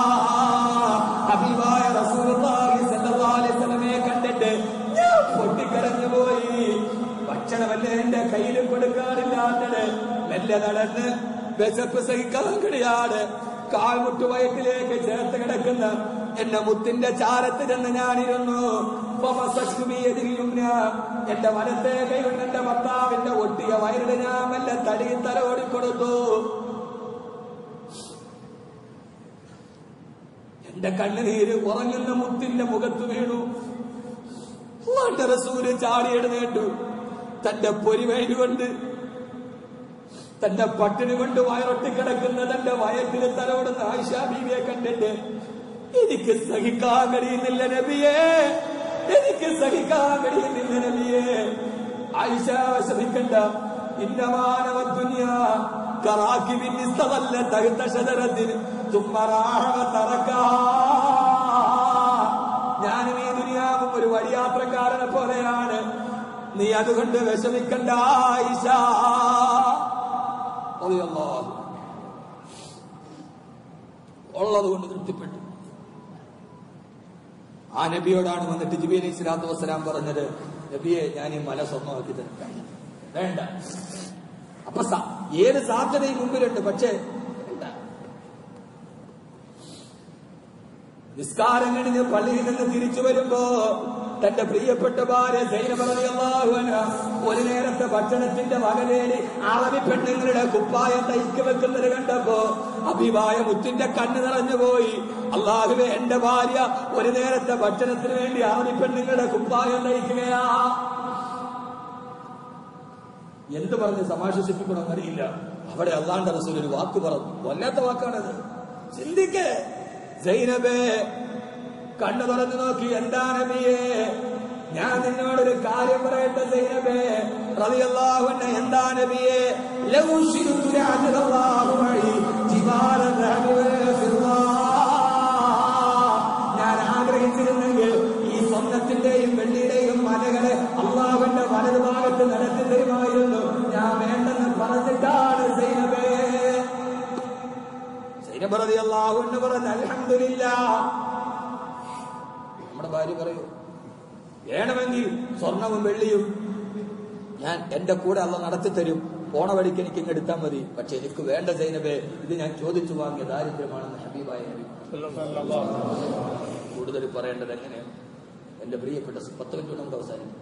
ഹബീബായ റസൂലുള്ളാഹി സ്വല്ലല്ലാഹു അലൈഹി വസല്ലമയെ കണ്ടിട്ട് ഞാൻ പൊട്ടിക്കരഞ്ഞു പോയി ഭക്ഷണമല്ലേ എന്റെ കയ്യിൽ കൊടുക്കാറില്ലാത്തത് മെല്ലെ നടന്ന് വിശപ്പ് സഹിക്കാൻ കഴിയാതെ കാൽമുട്ട് വയറ്റിലേക്ക് ചേർത്ത് കിടക്കുന്ന എന്റെ മുത്തിന്റെ ചാരത്ത് ചെന്ന് ഞാനിരുന്നു ഫമസസ്തു ബിയദിൽ യുംന. എന്റെ വലത്തെ കൈ കൊണ്ട് എന്റെ ഭർത്താവിന്റെ ഒട്ടിയ വയറിന് ഞാൻ മെല്ലെ തടി തലോടി കൊടുത്തു എന്റെ കണ്ണുനീര് ഉറങ്ങുന്ന മുത്തിന്റെ മുഖത്ത് വീണു അള്ളാന്റെ റസൂല് ചാടി എഴുന്നേറ്റു തന്റെ പൊരിവൈര് കൊണ്ട് തന്റെ പട്ടിണി കൊണ്ട് വയറൊട്ടി കിടക്കുന്ന തന്റെ വയറ്റിൽ തലോടുന്ന ആയിഷ ബീവിയെ കണ്ടിട്ട് എനിക്ക് സഹിക്കാൻ കഴിയുന്നില്ല നബിയേ എനിക്ക് സഹിക്കാൻ കഴിയുന്നില്ല നബിയേ ആയിഷ ശ്രമിക്കണ്ട ഇന്നമാനവ ദുനിയ കറാക്കിബിൻ ഇസ്തവല്ല തഹ്ത ശജറത്തിന് തുമ്മറാഹ തറക്കാ ഞാനും ഈ ദുനിയാവും ഒരു വഴിയാത്രക്കാരനെ പോലെയാണ് നീ അതുകൊണ്ട് വിഷമിക്കണ്ട ആയിഷ റളിയല്ലാഹു. ഉള്ളത് കൊണ്ട് തൃപ്തിപ്പെട്ടു ആ നബിയോടാണ് വന്നിട്ട് ജിബി അലൈഹി സ്വലാത്തു വസ്സലാം പറഞ്ഞത് നബിയെ ഞാൻ ഈ മല സ്വർണ്ണമാക്കി തരട്ടെ വേണ്ട അപ്പൊ സ- ഏത് സാധ്യതയും മുമ്പിലുണ്ട് പക്ഷേ വേണ്ട നിസ്കാരം കഴിഞ്ഞ് പള്ളിയിൽ നിന്ന് തിരിച്ചു വരുമ്പോ തന്റെ പ്രിയപ്പെട്ട ഭാര്യ സൈനപറയാഹുവന ഒരു നേരത്തെ ഭക്ഷണത്തിന്റെ വകലേടി അറബി പെണ്ണുങ്ങളുടെ കുപ്പായം തയ്ക്ക് വെക്കുന്നത് കണ്ടപ്പോ അഭിമായ മുത്തിന്റെ കണ്ണ് നിറഞ്ഞു പോയി അള്ളാഹുവെ എന്റെ ഭാര്യ ഒരു നേരത്തെ ഭക്ഷണത്തിന് വേണ്ടി അറബി പെണ്ണുങ്ങളുടെ കുപ്പായം തയ്ക്കുകയാ എന്ത് പറഞ്ഞ് സമാശ്വസിപ്പിക്കണമെന്നറിയില്ല അവിടെ അള്ളാന്റെ റസൂൽ ഒരു വാക്ക് പറഞ്ഞു വല്ലാത്ത വാക്കാണത് ചിന്തിക്കേ സൈനബേ കണ്ണു തുറന്നു നോക്കി എന്താ നബിയേ ഞാൻ നിന്നോടൊരു കാര്യം പറയട്ടെ സൈനബേ റളിയല്ലാഹു അൻഹ എന്താ നബിയേ ലൗ ശിരുതു ലഅജലല്ലാഹു മഈ ജിബാല ദഹബി വഫിദ്ദാ. ഞാൻ ആഗ്രഹിച്ചിരുന്നെങ്കിൽ ഈ സ്വർണത്തിന്റെയും വെള്ളിയുടെയും മലകളെ അള്ളാഹുവിന്റെ വലതുഭാഗത്ത് നടത്തി തരുമായിരുന്നു ഞാൻ വേണ്ടെന്ന് പറഞ്ഞിട്ടാണ് സൈനബേ സൈനബ് റളിയല്ലാഹു അൻഹു പറഞ്ഞു അൽഹംദുലില്ലാ നമ്മുടെ ഭാര്യ പറയൂ വേണമെങ്കിൽ സ്വർണവും വെള്ളിയും ഞാൻ എന്റെ കൂടെ അള്ള നടത്തി തരും പോണ വഴിക്ക് എനിക്ക് ഇങ്ങ് എടുത്താൽ മതി പക്ഷെ എനിക്ക് വേണ്ട സൈനബേ ഇത് ഞാൻ ചോദിച്ചു വാങ്ങിയ ദാരിദ്ര്യമാണെന്ന് ഹബീബായ നബി കൂടുതൽ പറയേണ്ടത് എങ്ങനെയാണ് എന്റെ പ്രിയപ്പെട്ട സ- പത്ത് മിനിറ്റ് നമുക്ക് അവസാനിക്കും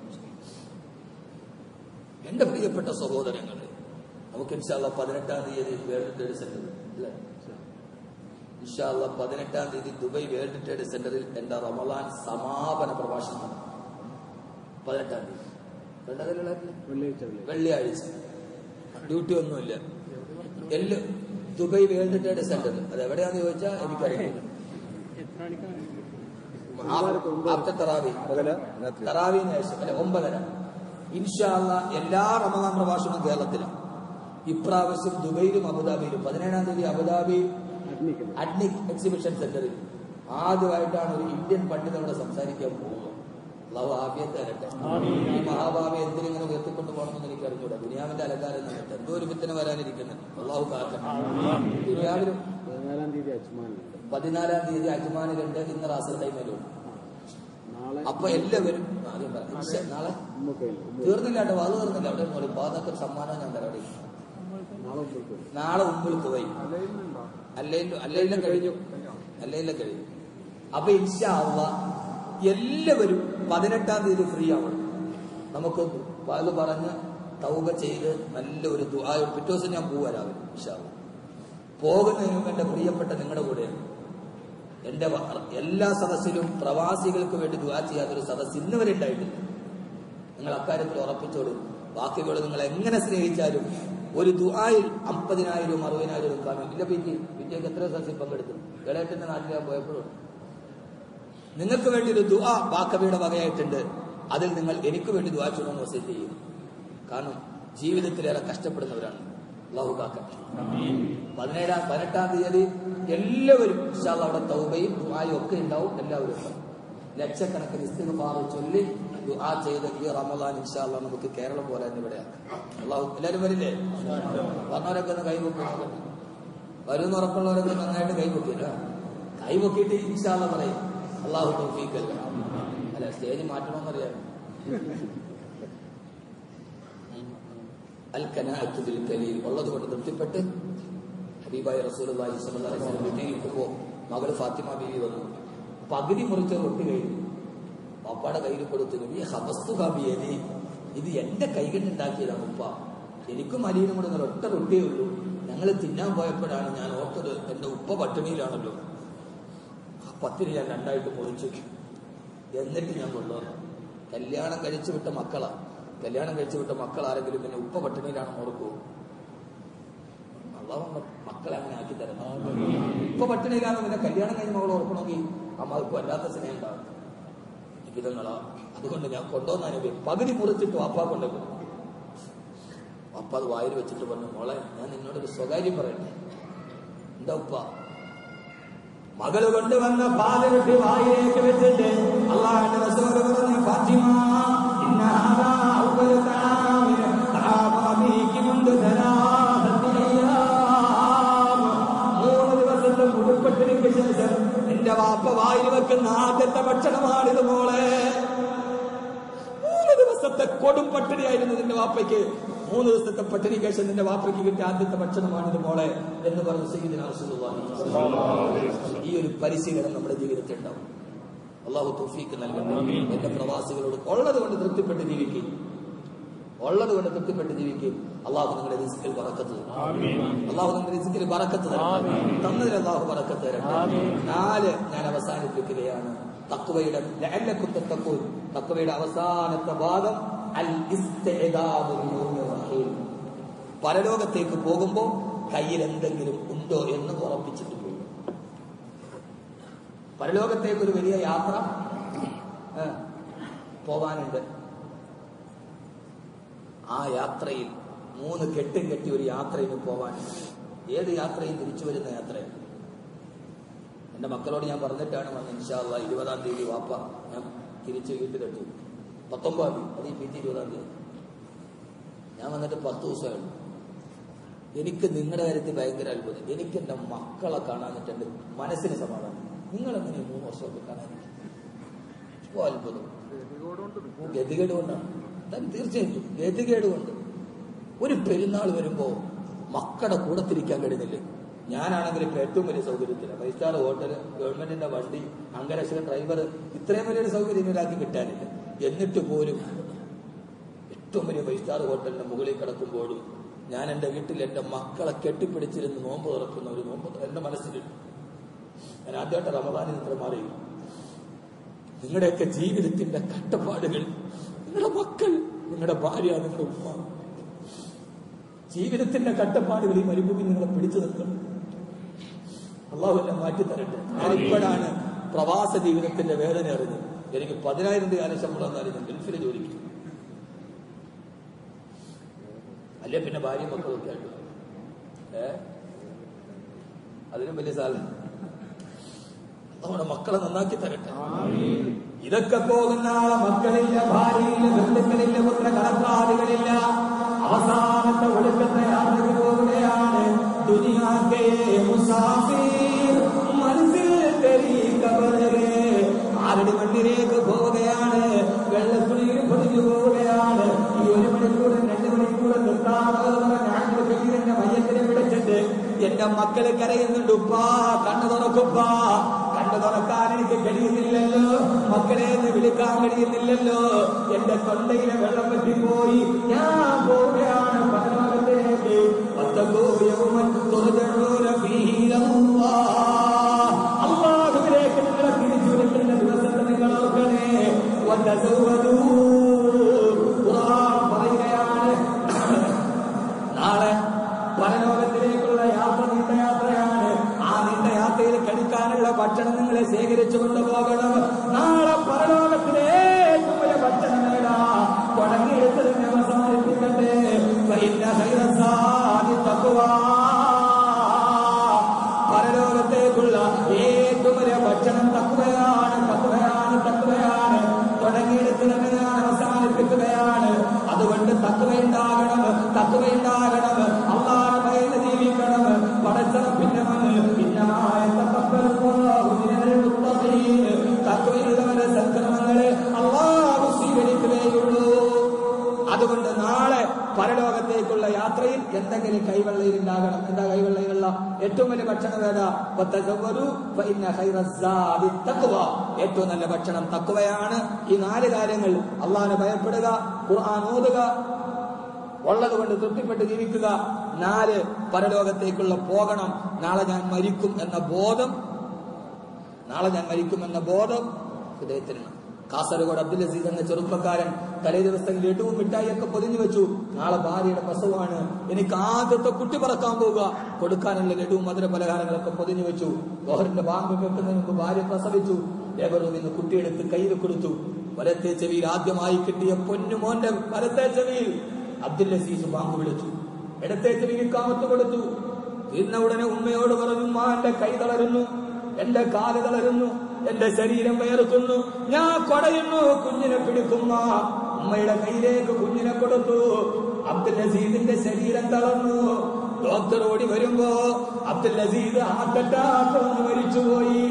എന്റെ പ്രിയപ്പെട്ട സഹോദരങ്ങളെ നമുക്ക് ഇൻഷാല്ല പതിനെട്ടാം തീയതി വേൾഡ് ട്രേഡ് സെന്റർ അല്ലേ ഇൻഷാല്ല പതിനെട്ടാം തീയതി ദുബൈ വേൾഡ് ട്രേഡ് സെന്ററിൽ എന്റെ റമലാൻ സമാപന പ്രഭാഷണം പതിനെട്ടാം തീയതി രണ്ടതിലുള്ള വെള്ളിയാഴ്ച ഡ്യൂട്ടി ഒന്നുമില്ല എല്ലാം ദുബൈ വേൾഡ് ട്രേഡ് സെന്റർ അത് എവിടെയാന്ന് ചോദിച്ചാൽ എനിക്കറിയില്ല ആഫ്റ്റർ തറാവി പകല രാത്രി തറാവീന് ശേഷം അല്ലെ ഒമ്പതര ഇൻഷാല്ല എല്ലാ റമദാൻ പ്രഭാഷണവും കേരളത്തിലാണ് ഇപ്രാവശ്യം ദുബൈയിലും അബുദാബിയിലും പതിനേഴാം തീയതി അബുദാബി അഡ്നിക് എക്സിബിഷൻ സെന്ററിൽ ആദ്യമായിട്ടാണ് ഒരു ഇന്ത്യൻ പണ്ഡിതനോട് സംസാരിക്കാൻ പോകുന്നത് അള്ളാഹു ആഫിയത്ത് തരട്ടെ ഈ മഹാഭാവി എന്തിനിങ്ങനെ ഉയർത്തിക്കൊണ്ട് പോകണമെന്ന് എനിക്ക് അറിഞ്ഞൂടാ ദുനിയാവിന്റെ അലങ്കാരം നിന്നിട്ട് എന്തോ ഒരു വിത്തിന് വരാനിരിക്കുന്നു അള്ളാഹു കാക്കണം ദുനിയാവിലും പതിനാലാം തീയതി അജ്മാനുണ്ട് പതിനാലാം തീയതി അജ്മാനിലുണ്ട് ഇന്ന് റാസൽ ടൈമിലും നാളെ അപ്പൊ എല്ലാവരും ആദ്യം പറഞ്ഞു ഇൻഷാ, നാളെ ഉമ്മക്കയിൽ തീർന്നില്ല കേട്ടോ അത് തീർന്നില്ല അവിടെ മോളി പാതൊക്കെ സമ്മാനം ഞാൻ തരാം അവിടെ നാളെ ഉമ്മക്കയിൽ നാളെ മുമ്പിൽ പോയി അല്ലെങ്കിൽ അല്ലെങ്കിൽ കഴിഞ്ഞു അല്ലെങ്കിൽ കഴിഞ്ഞു അപ്പൊ ഇൻഷാ അള്ളാ എല്ലാവരും പതിനെട്ടാം തീയതി ഫ്രീ ആവണം നമുക്ക് അത് പറഞ്ഞ് തൗബ ചെയ്ത് നല്ലൊരു ദുആ പിറ്റേ ദിവസം ഞാൻ പോവാ രാവിലെ ഇൻഷാ അള്ളാ. പോകുന്നതിന് മുമ്പ് എന്റെ പ്രിയപ്പെട്ട നിങ്ങളുടെ കൂടെയാണ് എന്റെ വ- എല്ലാ സദസ്സിലും പ്രവാസികൾക്ക് വേണ്ടി ദുആ ചെയ്യാത്തൊരു സദസ്സ് ഇന്ന് വരെ ഉണ്ടായിട്ടില്ല നിങ്ങൾ അക്കാര്യത്തിൽ ഉറപ്പിച്ചോളൂ ബാക്കികൾ നിങ്ങൾ എങ്ങനെ സ്നേഹിച്ചാലും ഒരു ദുആയിൽ അമ്പതിനായിരവും അറുപതിനായിരവും കാണും ഇല്ല പിറ്റി പിറ്റിയൊക്കെ എത്ര സദസ്സിൽ പങ്കെടുത്തു ഇളയത്തിന്റെ നാട്ടിൽ ഞാൻ പോയപ്പോഴും നിങ്ങൾക്ക് വേണ്ടി ഒരു ദുആ ബാക്കവിയുടെ വകയായിട്ടുണ്ട് അതിൽ നിങ്ങൾ എനിക്ക് വേണ്ടി ദുആ ചെയ്യണമെന്ന് വസീത്ത് ചെയ്യും കാരണം ജീവിതത്തിലേറെ കഷ്ടപ്പെടുന്നവരാണ് അള്ളാഹു കാക്കട്ടെ പതിനേഴാം പതിനെട്ടാം തീയതി എല്ലാവരും ഇൻഷാല്ലാ അവിടെ തൗബയും ദുആയും ഒക്കെ ഉണ്ടാവും എല്ലാവരും ഉണ്ടാവും ലക്ഷക്കണക്കിന് ഇസ്തിഗ്ഫാർ ചൊല്ലി ദുആ ചെയ്ത് ഈ റമദാൻ ഇൻഷാല്ലാ നമുക്ക് കേരളം പോലെ തന്നെ ഇവിടെ അള്ളാഹു എല്ലാവരും വരില്ലേ വന്നവരൊക്കെ ഒന്ന് കൈവക്കും വരുന്ന ഉറപ്പുള്ളവരൊക്കെ നന്നായിട്ട് കൈവക്കില്ല കൈവക്കിയിട്ട് ഇൻഷാല്ല പറയും അള്ളാഹു തൗഫീഖല്ല അല്ല സ്റ്റേജ് മാറ്റണമെന്നറിയാം അൽ കനാഅത്തു ബിൽ കലീൽ ഉള്ളത് കൊണ്ട് തൃപ്തിപ്പെട്ട് ഹബീബായ റസൂലുള്ളാഹി സ്വല്ലല്ലാഹി അലൈഹി വസല്ലം വീട്ടിലിരിക്കുമ്പോൾ മകൾ ഫാത്തിമ ബീവി വന്നു പകുതി മുറിച്ച റൊട്ടി കഴിഞ്ഞു പാപ്പാടെ കയ്യിൽ കൊടുത്തു ഈ ഹബസ്തു കാബിയനെ ഇത് എന്റെ കൈകൊണ്ടുണ്ടാക്കിയതാണ് ഉപ്പ എനിക്കും അലീനും കൂടെ ഒരു ഒറ്റ റൊട്ടിയേ ഉള്ളൂ ഞങ്ങൾ തിന്നാൻ പോയപ്പോഴാണ് ഞാൻ ഓർത്തത് എന്റെ ഉപ്പ പട്ടിണിയിലാണല്ലോ ആ പത്തിരി ഞാൻ രണ്ടായിട്ട് പൊളിച്ചു എന്നിട്ട് ഞാൻ കൊണ്ടുവന്നു കല്യാണം കഴിച്ചു വിട്ട മക്കളാ കല്യാണം കഴിച്ചു വിട്ട മക്കൾ ആരെങ്കിലും പിന്നെ ഉപ്പ പട്ടിണിയിലാണെന്ന് ഓർക്കൂ അള്ളാഹു മക്കളെ അങ്ങനെ ആക്കി തരണം ഉപ്പ പട്ടിണിയിലാണ് പിന്നെ കല്യാണം കഴിഞ്ഞ് മകൾ ഓർക്കണമെങ്കിൽ അമ്മക്ക് വല്ലാത്ത സ്നേഹം ഉണ്ടാവും വിധങ്ങളാ അതുകൊണ്ട് ഞാൻ കൊണ്ടുവന്നു പകുതി മുറിച്ചിട്ട് വാപ്പ കൊണ്ടുപോയി വാപ്പ അത് വായിൽ വെച്ചിട്ട് പറഞ്ഞു മോളെ ഞാൻ നിന്നോടൊരു സ്വകാര്യം പറയട്ടെ എന്താ ഉപ്പ മകള് കൊണ്ടുവന്ന പാലവിട്ട് വായിലേക്ക് വെച്ചിട്ട് അള്ളാഹുന്റെ റസൂല് പറഞ്ഞു ഫാത്തിമ ഇന്ന ഹാദാ അവ്വലു തആമിന തആമ അബീകി മുൻദു തലാസത്തി അയ്യാം. മൂന്ന് ദിവസത്തെ മുഴുപ്പട്ടിനിക്ക് ശേഷം എന്റെ വാപ്പ വായിൽ വെക്കുന്ന ആദ്യത്തെ ഭക്ഷണമാണിത് മോളെ മൂന്ന് ദിവസത്തെ കൊടും പട്ടിണിയായിരുന്നു നിന്റെ വാപ്പയ്ക്ക് മൂന്ന് ദിവസത്തെ പട്ടിണിക്ക് ശേഷം നിന്റെ വാപ്പയ്ക്ക് കിട്ടിയ ആദ്യത്തെ ഭക്ഷണമാണിത് മോളെ എന്ന് പറഞ്ഞു സയ്യിദിന റസൂലുള്ളാഹി ഈ ഒരു പരിശീലനം നമ്മുടെ ജീവിതത്തിൽ ഉണ്ടാവും അള്ളാഹു തൗഫീക്ക് നൽകട്ടെ എന്റെ പ്രവാസികളോട് ഉള്ളത് കൊണ്ട് തൃപ്തിപ്പെട്ട് ജീവിക്കും ഉള്ളത് കൊണ്ട് തൃപ്തിപ്പെട്ട് ജീവിക്കും അള്ളാഹു നിങ്ങളുടെ റിസ്കിൽ പറക്കത്ത് തരും അള്ളാഹു നിങ്ങളുടെ റിസ്കിൽ പറക്കത്ത് തരും തന്നതിൽ അള്ളാഹു പറക്കത്ത് തരട്ടെ നാല് ഞാൻ അവസാനിപ്പിക്കുകയാണ് തക്വയുടെ ലഅല്ലക്കും തത്തക്കൂൻ തക്വയുടെ അവസാനത്തെ ഭാഗം അൽ ഇസ്തിഅദാദു ലിയൗമിർ റഹീം പരലോകത്തേക്ക് പോകുമ്പോൾ കയ്യിൽ എന്തെങ്കിലും ഉണ്ടോ എന്ന് ഉറപ്പിച്ചിട്ട് പോകും പരലോകത്തേക്ക് ഒരു വലിയ യാത്ര ആ, പോവാനുണ്ട് ആ യാത്രയിൽ മൂന്ന് കെട്ടും കെട്ടി ഒരു യാത്രയിൽ പോവാൻ ഏത് യാത്രയും തിരിച്ചു വരുന്ന യാത്രയാണ് എന്റെ മക്കളോട് ഞാൻ പറഞ്ഞിട്ടാണ് വന്നത് ഇൻഷാല്ല ഇരുപതാം തീയതി വാപ്പ ഞാൻ തിരിച്ച് വീട്ടിലെത്തും പത്തൊമ്പതാം തീയതി അത് ഈ പിറ്റി ഇരുപതാം തീയതി ഞാൻ വന്നിട്ട് പത്ത് ദിവസമായുള്ളൂ എനിക്ക് നിങ്ങളുടെ കാര്യത്തിൽ ഭയങ്കര അത്ഭുതം എനിക്ക് എന്റെ മക്കളെ കാണാനിട്ട് എന്റെ മനസ്സിന് സമാധാനം നിങ്ങൾ എങ്ങനെ ഈ മൂന്ന് വർഷമൊക്കെ കാണാനിരിക്കും ഓ അത്ഭുതം ഗതികേട് കൊണ്ടാണ് താൻ തീർച്ചയായിട്ടും ഗതികേട് കൊണ്ട് ഒരു പെരുന്നാൾ വരുമ്പോ മക്കളുടെ കൂടത്തിരിക്കാൻ കഴിയുന്നില്ലേ ഞാനാണെങ്കിൽ ഇപ്പൊ ഏറ്റവും വലിയ സൗകര്യത്തില്ല ഫൈവ് സ്റ്റാർ ഹോട്ടൽ ഗവൺമെന്റിന്റെ വണ്ടി അംഗരക്ഷക ഡ്രൈവർ ഇത്രയും വലിയൊരു സൗകര്യം ഒരാൾക്ക് കിട്ടാനില്ല എന്നിട്ട് പോലും ഏറ്റവും വലിയ ഫൈവ് സ്റ്റാർ ഹോട്ടലിന്റെ മുകളിൽ കിടക്കുമ്പോഴും ഞാൻ എന്റെ വീട്ടിൽ എന്റെ മക്കളെ കെട്ടിപ്പിടിച്ചിരുന്ന് നോമ്പ് തുറക്കുന്ന ഒരു നോമ്പ് എന്റെ മനസ്സിലുണ്ട് ഞാൻ ആദ്യമായിട്ട് റമദാനിൽ ഇത്ര മാറി നിങ്ങളുടെയൊക്കെ ജീവിതത്തിന്റെ കഷ്ടപ്പാടുകൾ നിങ്ങളുടെ മക്കൾ നിങ്ങളുടെ ഭാര്യ നിങ്ങളുടെ ഉമ്മ ജീവിതത്തിന്റെ കഷ്ടപ്പാടുകൾ ഈ മരുഭൂമി നിങ്ങളെ പിടിച്ചു നിൽക്കണം അള്ളാഹു എന്നെ മാറ്റി തരട്ടെ ഞാനിപ്പോഴാണ് പ്രവാസ ജീവിതത്തിന്റെ വേദന അറിഞ്ഞത് എനിക്ക് പതിനായിരം രൂപ ശമ്പളം എന്നായിരുന്നു ഗൾഫിലെ ജോലിക്ക് അല്ലേ പിന്നെ ഭാര്യ മക്കളൊക്കെ ആയിട്ട് ഏ അതിനും വലിയ സാധനം നമ്മുടെ മക്കളെ നന്നാക്കി തരട്ടെ ഇതൊക്കെ പോകുന്ന ആളെ മക്കളില്ല ഭാര്യയില്ല ബന്ധുക്കളില്ല പുത്ര കടപ്പാടുകളില്ല അവസാനത്തെ ഒടുക്കത്തെ യാത്രയ്ക്ക് പോവുകയാണ് ദുനിയാക്കേ മുസാഫിർ മനസ്സിൽ തെരി കബറേ ആരുടെ മണ്ണിലേക്ക് പോവുകയാണ് വെള്ളത്തുണിയിൽ പൊതിഞ്ഞു പോവുകയാണ് ഈ ഒരു മണിക്കൂർ രണ്ട് മണിക്കൂർ നിർത്താതെ ഞാൻ എന്റെ മയ്യത്തിനെ വിളിച്ചിട്ട് എന്റെ മക്കള് കരയുന്നുണ്ട് ഉപ്പാ കണ്ണു തുറക്കുപ്പാ കണ്ണു തുറക്കാൻ എനിക്ക് കഴിയുന്നില്ലല്ലോ മക്കളെ എന്ന് വിളിക്കാൻ കഴിയുന്നില്ലല്ലോ എന്റെ തൊണ്ടയിലെ വെള്ളം പറ്റിപ്പോയി ഞാൻ പോവുകയാണ് പരലോകത്തേക്ക് പത്തക്കോയവുമൻ തുറന്നൂര അള്ളാഹുവിലേക്ക് നിങ്ങളെ തിരിച്ചു വിളിക്കുന്ന ദിവസത്തെ നിങ്ങൾ ഓർക്കണേ വന്നസൗവദൂ. ഖുർആൻ പറയുകയാണ് നാളെ പരലോകത്തിലേക്കുള്ള യാത്ര നീണ്ട യാത്രയാണ് ആ നീണ്ട യാത്രയിൽ കഴിക്കാനുള്ള ഭക്ഷണം നിങ്ങളെ ശേഖരിച്ചു കൊണ്ടുപോകണം നാളെ പരലോകത്തിലെ ഏറ്റവും വലിയ ഭക്ഷണം നേടാ തുടങ്ങിയെടുത്ത് തന്നെ അവസാനിപ്പിക്കട്ടെ ഫൈന ഹൈറസാദി തഖ്വാ. പരലോകത്തേക്കുള്ള ഏറ്റവും വലിയ ഭക്ഷണം തക്കുകയാണ് തക്കുകയാണ് തക്കുകയാണ് തുടങ്ങിയെടുത്ത് തന്നെ ഞാൻ അവസാനിപ്പിക്കുകയാണ് അതുകൊണ്ട് തക്കുകയുണ്ടാകണം തക്കുകയുണ്ടാകണം അള്ളാഹ് ഭയന്ന് ജീവിക്കണം പടച്ചറപ്പിന്റെ മണ്ണ് ഭിന്നമായ തക്കവയുള്ളവരുടെ സൽക്കർമ്മങ്ങളെ അള്ളാഹു സ്വീകരിക്കുകയുള്ളൂ അതുകൊണ്ട് നാളെ പരലോകത്തേക്കുള്ള യാത്രയിൽ എന്തെങ്കിലും കൈവെള്ളയിൽ ഉണ്ടാകണം എന്താ കൈവെള്ളയിലുള്ള ഏറ്റവും വലിയ ഭക്ഷണം ഏതാ വത്തസവ്വറു ഫഇന്ന ഖൈറസ്സാദി തഖ്വ. ഏറ്റവും നല്ല ഭക്ഷണം തക്കുവയാണ് ഈ നാല് കാര്യങ്ങൾ അള്ളാഹിനെ ഭയപ്പെടുക ഖുർആൻ ഓതുക ഉള്ളത് കൊണ്ട് തൃപ്തിപ്പെട്ട് ജീവിക്കുക നാല് പരലോകത്തേക്കുള്ള പോകണം നാളെ ഞാൻ മരിക്കും എന്ന ബോധം നാളെ ഞാൻ മരിക്കുമെന്ന ബോധം ഹൃദയത്തിലാണ് കാസർഗോഡ് അബ്ദുൽ അസീസ് എന്ന ചെറുപ്പക്കാരൻ തലേ ദിവസം ലഡുവും മിഠായിയൊക്കെ പൊതിഞ്ഞു വെച്ചു നാളെ ഭാര്യയുടെ പ്രസവമാണ് എനിക്ക് ആദ്യത്തെ കുട്ടി പറക്കാൻ പോവുക കൊടുക്കാനുള്ള ലഡുവും മധുര പലഹാരങ്ങളൊക്കെ പൊതിഞ്ഞു വെച്ചു ഗോഹറിന്റെ ബാങ്ക് വെക്കുന്നതിന് മുമ്പ് ഭാര്യ പ്രസവിച്ചു ലേബറും ഇന്ന് കുട്ടിയെടുത്ത് കയ്യിൽ കൊടുത്തു വലത്തെ ചെവിയിൽ ആദ്യമായി കിട്ടിയ പൊന്നുമോന്റെ വലത്തെ ചെവിയിൽ അബ്ദുൽ അസീസ് ബാങ്ക് വിളിച്ചു ഇടത്തെ ചെവിയിൽ കാമത്ത് കൊടുത്തു തീർന്ന ഉടനെ ഉമ്മയോട് പറഞ്ഞു ഉമ്മ എന്റെ കൈ തളരുന്നു എന്റെ കാല് തളരുന്നു എന്റെ ശരീരം വേർക്കുന്നു ഞാൻ കൊടയുന്നു കുഞ്ഞിനെ പിടിക്കുന്ന ഉമ്മയുടെ കയ്യിലേക്ക് കുഞ്ഞിനെ കൊടുത്തു അബ്ദുൽ നസീദിന്റെ ശരീരം തളർന്നു ഡോക്ടർ ഓടി വരുമ്പോ അബ്ദുൽ നസീദ് ഹാർട്ട് അറ്റാക്ക് വന്ന് മരിച്ചുപോയി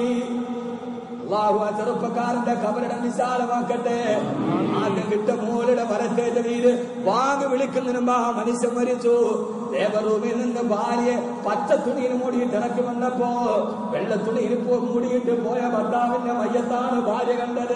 അള്ളാഹു ആ ചെറുപ്പക്കാരന്റെ കബറിടം വിശാലമാക്കട്ടെ ആദ്യം കിട്ട മോളുടെ വരത്തേറ്റ വീട് വാങ്ങി വിളിക്കുന്നതിന് മുമ്പ് ആ മനുഷ്യൻ മരിച്ചു ദേവറൂമിൽ നിന്ന് ഭാര്യ പച്ച തുണിയിൽ മൂടിയിട്ട് ഇറക്കി വന്നപ്പോ വെള്ള തുണിയിൽ പോ മൂടിയിട്ട് പോയ ഭർത്താവിന്റെ മയ്യത്താണ് ഭാര്യ കണ്ടത്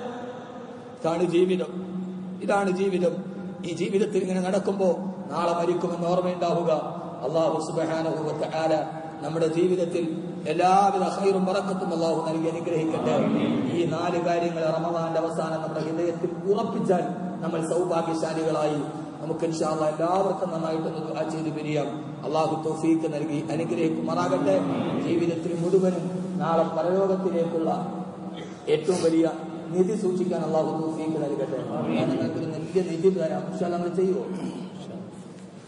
ഇതാണ് ജീവിതം ഇതാണ് ജീവിതം ഈ ജീവിതത്തിൽ ഇങ്ങനെ നടക്കുമ്പോ നാളെ മരിക്കുമെന്ന് ഓർമ്മയുണ്ടാവുക അള്ളാഹു സുബാനുഭവത്തെ ആല നമ്മുടെ ജീവിതത്തിൽ എല്ലാവിധ ഹൈറും പറക്കത്തും അള്ളാഹു നൽകി അനുഗ്രഹിക്കട്ടെ ഈ നാല് കാര്യങ്ങൾ റമദാന്റെ അവസാനം നമ്മുടെ ഹൃദയത്തിൽ ഉറപ്പിച്ചാൽ നമ്മൾ സൗഭാഗ്യശാലികളായി നമുക്ക് ഇൻഷാല്ല എല്ലാവർക്കും നന്നായിട്ടൊന്ന് ദുആ ചെയ്ത് പിരിയാം അള്ളാഹു തൗഫീക്ക് നൽകി അനുഗ്രഹിക്കുമാറാകട്ടെ ജീവിതത്തിൽ മുഴുവനും നാളെ പരലോകത്തിലേക്കുള്ള ഏറ്റവും വലിയ നിധി സൂക്ഷിക്കാൻ അള്ളാഹു തൗഫീക്ക് നൽകട്ടെ ഞാൻ നിങ്ങൾക്ക് ഒരു വലിയ നിധി തരാം ഇൻഷാ അല്ലാ നമ്മൾ ചെയ്യുമോ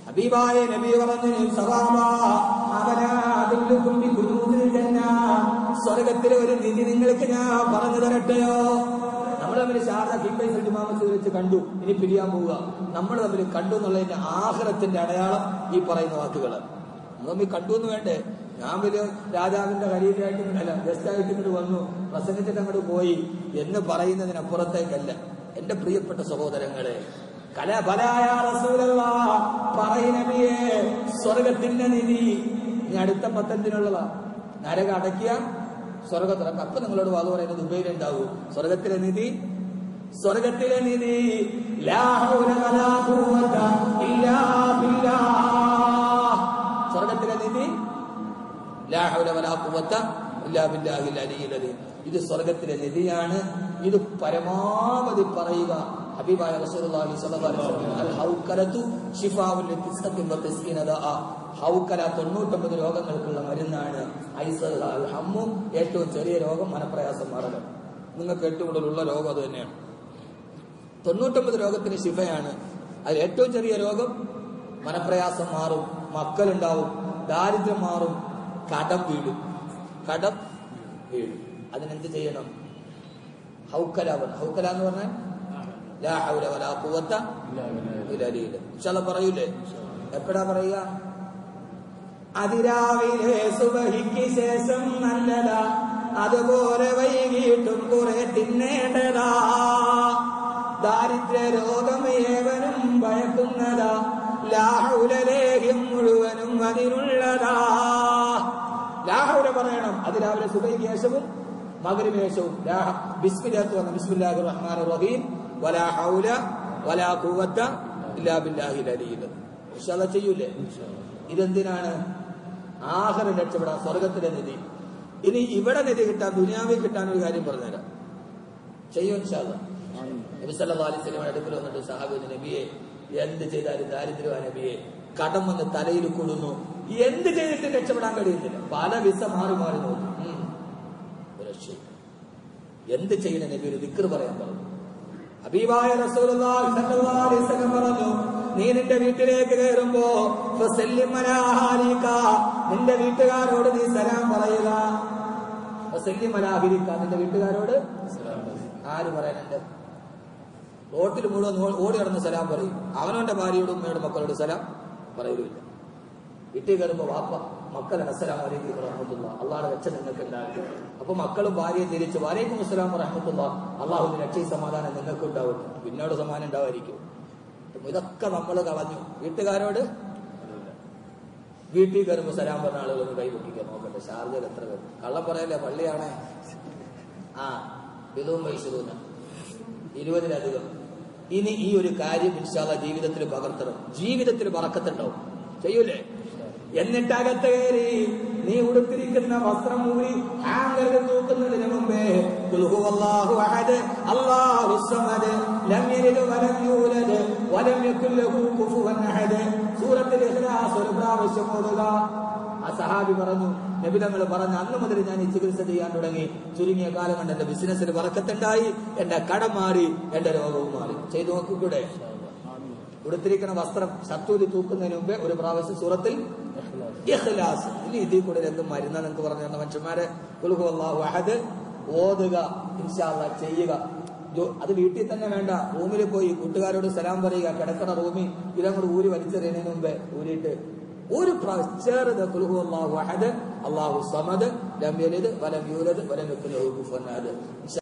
ഹബീബായ നബി പറഞ്ഞു സവാബാ അവനാദില്ലുക്കും ബിഖുലൂദിൽ ജന്ന സ്വർഗത്തിലെ ഒരു നിധി നിങ്ങൾക്ക് ഞാൻ പറഞ്ഞു തരട്ടെയോ നമ്മൾ തമ്മിൽ ശാരദ കിംബൈ മാമസ് വെച്ച് കണ്ടു ഇനി പിരിയാൻ പോവുക നമ്മൾ തമ്മിൽ കണ്ടു എന്നുള്ളതിന്റെ ആഹ്റത്തിന്റെ അടയാളം ഈ പറയുന്ന വാക്കുകൾ നമ്മൾ തമ്മിൽ കണ്ടു എന്ന് വേണ്ടേ ഞാൻ വലിയ രാജാവിന്റെ കരിയിലായിട്ട് അല്ല ഗസ്റ്റായിട്ട് ഇങ്ങോട്ട് വന്നു പ്രസംഗിച്ചിട്ട് അങ്ങോട്ട് പോയി എന്ന് പറയുന്നതിനപ്പുറത്തേക്കല്ല എന്റെ പ്രിയപ്പെട്ട സഹോദരങ്ങളെ കലബലായ റസൂലല്ലാ പറയുന്നവയെ സ്വർഗത്തിന്റെ നിധി ഇനി അടുത്ത പത്തഞ്ചിനുള്ളതാ നരക അടക്കിയ സ്വർഗ തുറക്കം അപ്പൊ നിങ്ങളോട് വാദം പറയുന്നത് ദുബൈയിലുണ്ടാവൂ സ്വർഗത്തിലെ നിധി സ്വർഗത്തിലെ നിധി ലാ ഹൗല വലാ ഖുവത ഇല്ലാ ബില്ലാഹ് സ്വർഗത്തിലെ നിധി ലാ ഹൗല വലാ ഖുവത ഇല്ലാ ബില്ലാഹിൽ അലിയിൽ അലീം. ഇത് സ്വർഗത്തിലെ നിധിയാണ് ഇത് പരമാവധി പറയുക ഹബീബായ റസൂലുള്ളാഹി സ്വല്ലല്ലാഹു അലൈഹി വസല്ലം അൽ ഹൗക്കലതു ശിഫാഉൽ ലിത്തിസ്ഖത്തിൻ വതസ്കീന ദാഅ ഹൗക്കല 99 രോഗങ്ങൾക്കുള്ള മരുന്നാണ് ഐസർ അൽ ഹമ്മു ഏറ്റവും ചെറിയ രോഗം മനപ്രയാസം മാറണം നിങ്ങൾക്ക് ഏറ്റവും കൂടുതലുള്ള രോഗം അത് തന്നെയാണ് തൊണ്ണൂറ്റൊമ്പത് രോഗത്തിന് ശിഫയാണ് അതിൽ ഏറ്റവും ചെറിയ രോഗം മനപ്രയാസം മാറും മക്കളുണ്ടാവും ദാരിദ്ര്യം മാറും കടം വീടും കടം വീടും അതിനെന്ത് ചെയ്യണം ഹൗക്കലാവണം ഹൗക്കല എന്ന് പറഞ്ഞാൽ ലാ ഹൗല വലാ ഖുവത ഇല്ലാ ബില്ലാഹ്. ഇൻഷാല്ലാ പറയൂലേ എപ്പോഴാ പറയുക അതിരാവിലെ സുബഹിക്ക് ശേഷം നല്ലതാ അതുപോലെ വൈകിട്ടും കുറെ തിന്നേണ്ടതാ ദാരിദ്ര്യ രോഗം ഏവനും ഭയക്കുന്നതാ ലാഹുലേഹ്യം മുഴുവനും അതിനുള്ളതാ ലാഹുല പറയണം അതിരാവിലെ സുബഹിക്ക് ശേഷവും മകരവ് ശേഷവും ബിസ്മില്ലാത്ത് വന്ന ബിസ്മില്ലാഹി റഹ്മാൻ റഹീം വലാ ഹൗല വലാ ഖുവത ഇല്ലാ ബില്ലാഹിൽ അലിയിൽ ഇൻഷാല്ലാ ചെയ്യൂലേ ഇതെന്തിനാണ് ആഹാരം രക്ഷപ്പെടാൻ സ്വർഗത്തിലെ നിധി ഇനി ഇവിടെ നിധി കിട്ടാൻ ദുനിയാവിൽ കിട്ടാൻ ഒരു കാര്യം പറഞ്ഞുതരാം ചെയ്യും ഇൻഷാല്ലാ നബി സല്ലല്ലാഹു അലൈഹി വസല്ലം അടുക്കൽ വന്നിട്ട് സഹാബി നബിയെ എന്ത് ചെയ്താലും ദാരിദ്ര്യ നബിയെ കടം വന്ന് തലയിൽ കൊടുന്നു എന്ത് ചെയ്തിട്ട് രക്ഷപ്പെടാൻ കഴിയുന്നില്ല പല വിസ മാറി മാറി നോക്കും ഉം. ഒരു രക്ഷയും. എന്ത് ചെയ്യണ നബി ഒരു ദിക്ർ പറയാൻ പറഞ്ഞു ഹബീബായ റസൂലുള്ളാഹി സ്വല്ലല്ലാഹു അലൈഹി വസല്ലം പറഞ്ഞു നീ നിന്റെ വീട്ടിലേക്ക് കയറുമ്പോ ഫസല്ലിം അലാ അഹ്ലിക നിന്റെ വീട്ടുകാരോട് നീ സലാം പറയുക ഫസല്ലിം അലാ അഹ്ലിക നിന്റെ വീട്ടുകാരോട് ആര് പറയാനുണ്ട് റോട്ടിൽ മുഴുവൻ ഓ- ഓടി നടന്ന് സലാം പറയും അവനവന്റെ ഭാര്യയോടും ഉമ്മയോടും മക്കളോട് സലാം പറയലുമില്ല വീട്ടിൽ കയറുമ്പോ വാപ്പ മക്കളാണ് അസ്സലാം വലൈക്കും റഹ്മത്തുള്ള അള്ളാഹുടെ രക്ഷ നിങ്ങൾക്ക് ഉണ്ടാകും അപ്പൊ മക്കളും ഭാര്യയെ തിരിച്ച് വലൈക്കും അസ്സലാം റഹ്മത്തുള്ള അള്ളാഹുവിന്റെ രക്ഷയും സമാധാനം നിങ്ങൾക്ക് ഉണ്ടാവും പിന്നോട് സമാധാനം ഉണ്ടാവായിരിക്കും ഇതൊക്കെ നമ്മൾ കളഞ്ഞു വീട്ടുകാരോട് വീട്ടിൽ കയറുമ്പോ സലാം പറഞ്ഞ ആളുകളൊന്ന് കൈപൊട്ടിക്കാൻ നോക്കട്ടെ ഷാർജയിൽ എത്ര പേര് കള്ളം പറയല്ലേ പള്ളിയാണേ ആ ഇതും വൈശുദൂന ഇരുപതിലധികം ഇനി ഈ ഒരു കാര്യം ഇൻഷാല്ല ജീവിതത്തിൽ പകർത്തണം ജീവിതത്തിൽ പറക്കത്തുണ്ടാവും ചെയ്യൂലേ എന്നിട്ട് അകത്ത് കയറി നീ ഉടുത്തിരിക്കുന്ന വസ്ത്രം മൂടി ഹാങ്കറിൽ തൂക്കുന്നതിന് മുമ്പേ ഖുൽ ഹുവല്ലാഹു അഹദ് അല്ലാഹു സമദ് ലം യലിദ് വലം യൂലദ് വലം യകുൽ ലഹു കുഫുവൻ അഹദ് സൂറത്തുൽ ഇഖ്ലാസ് ഒരു പ്രാവശ്യം ഓതുക ആ സഹാബി പറഞ്ഞു നബി തങ്ങൾ പറഞ്ഞു അന്ന് മുതൽ ഞാൻ ഈ ചികിത്സ ചെയ്യാൻ തുടങ്ങി ചുരുങ്ങിയ കാലം കൊണ്ട് എന്റെ ബിസിനസ്സിൽ വറക്കത്തുണ്ടായി എന്റെ കടം മാറി എന്റെ രോഗവും മാറി ചെയ്തു നോക്കൂടെ ഉടുത്തിരിക്കുന്ന വസ്ത്രം ശത്രുതി തൂക്കുന്നതിന് മുമ്പേ ഒരു പ്രാവശ്യം സൂറത്തിൽ ഇഖ്ലാസ് ഇനി ഇതിൽ കൂടെ എന്തും മരുന്നാണ് നിങ്ങൾക്ക് പറഞ്ഞു തന്ന മനുഷ്യന്മാരെ കുൽഹു അല്ലാഹു അഹദ് ഓതുക ഇൻഷാല്ല ചെയ്യുക ജോ- അത് വീട്ടിൽ തന്നെ വേണ്ട റൂമിൽ പോയി കൂട്ടുകാരോട് സലാം പറയുക കിടക്കണ റൂമിൽ ഇതങ്ങോട്ട് ഊരി വലിച്ചെറിയുന്നതിന് മുമ്പേ ഊരിയിട്ട് ഒരു പ്രാവശ്യം ചേർത് കുൽഹു അല്ലാഹു അഹദ് അല്ലാഹു സമദ് ലം യലിദ് വലം യൂലദ് വലം യകുൽ ലഹു കുഫുവൻ അഹദ് ഇൻഷാ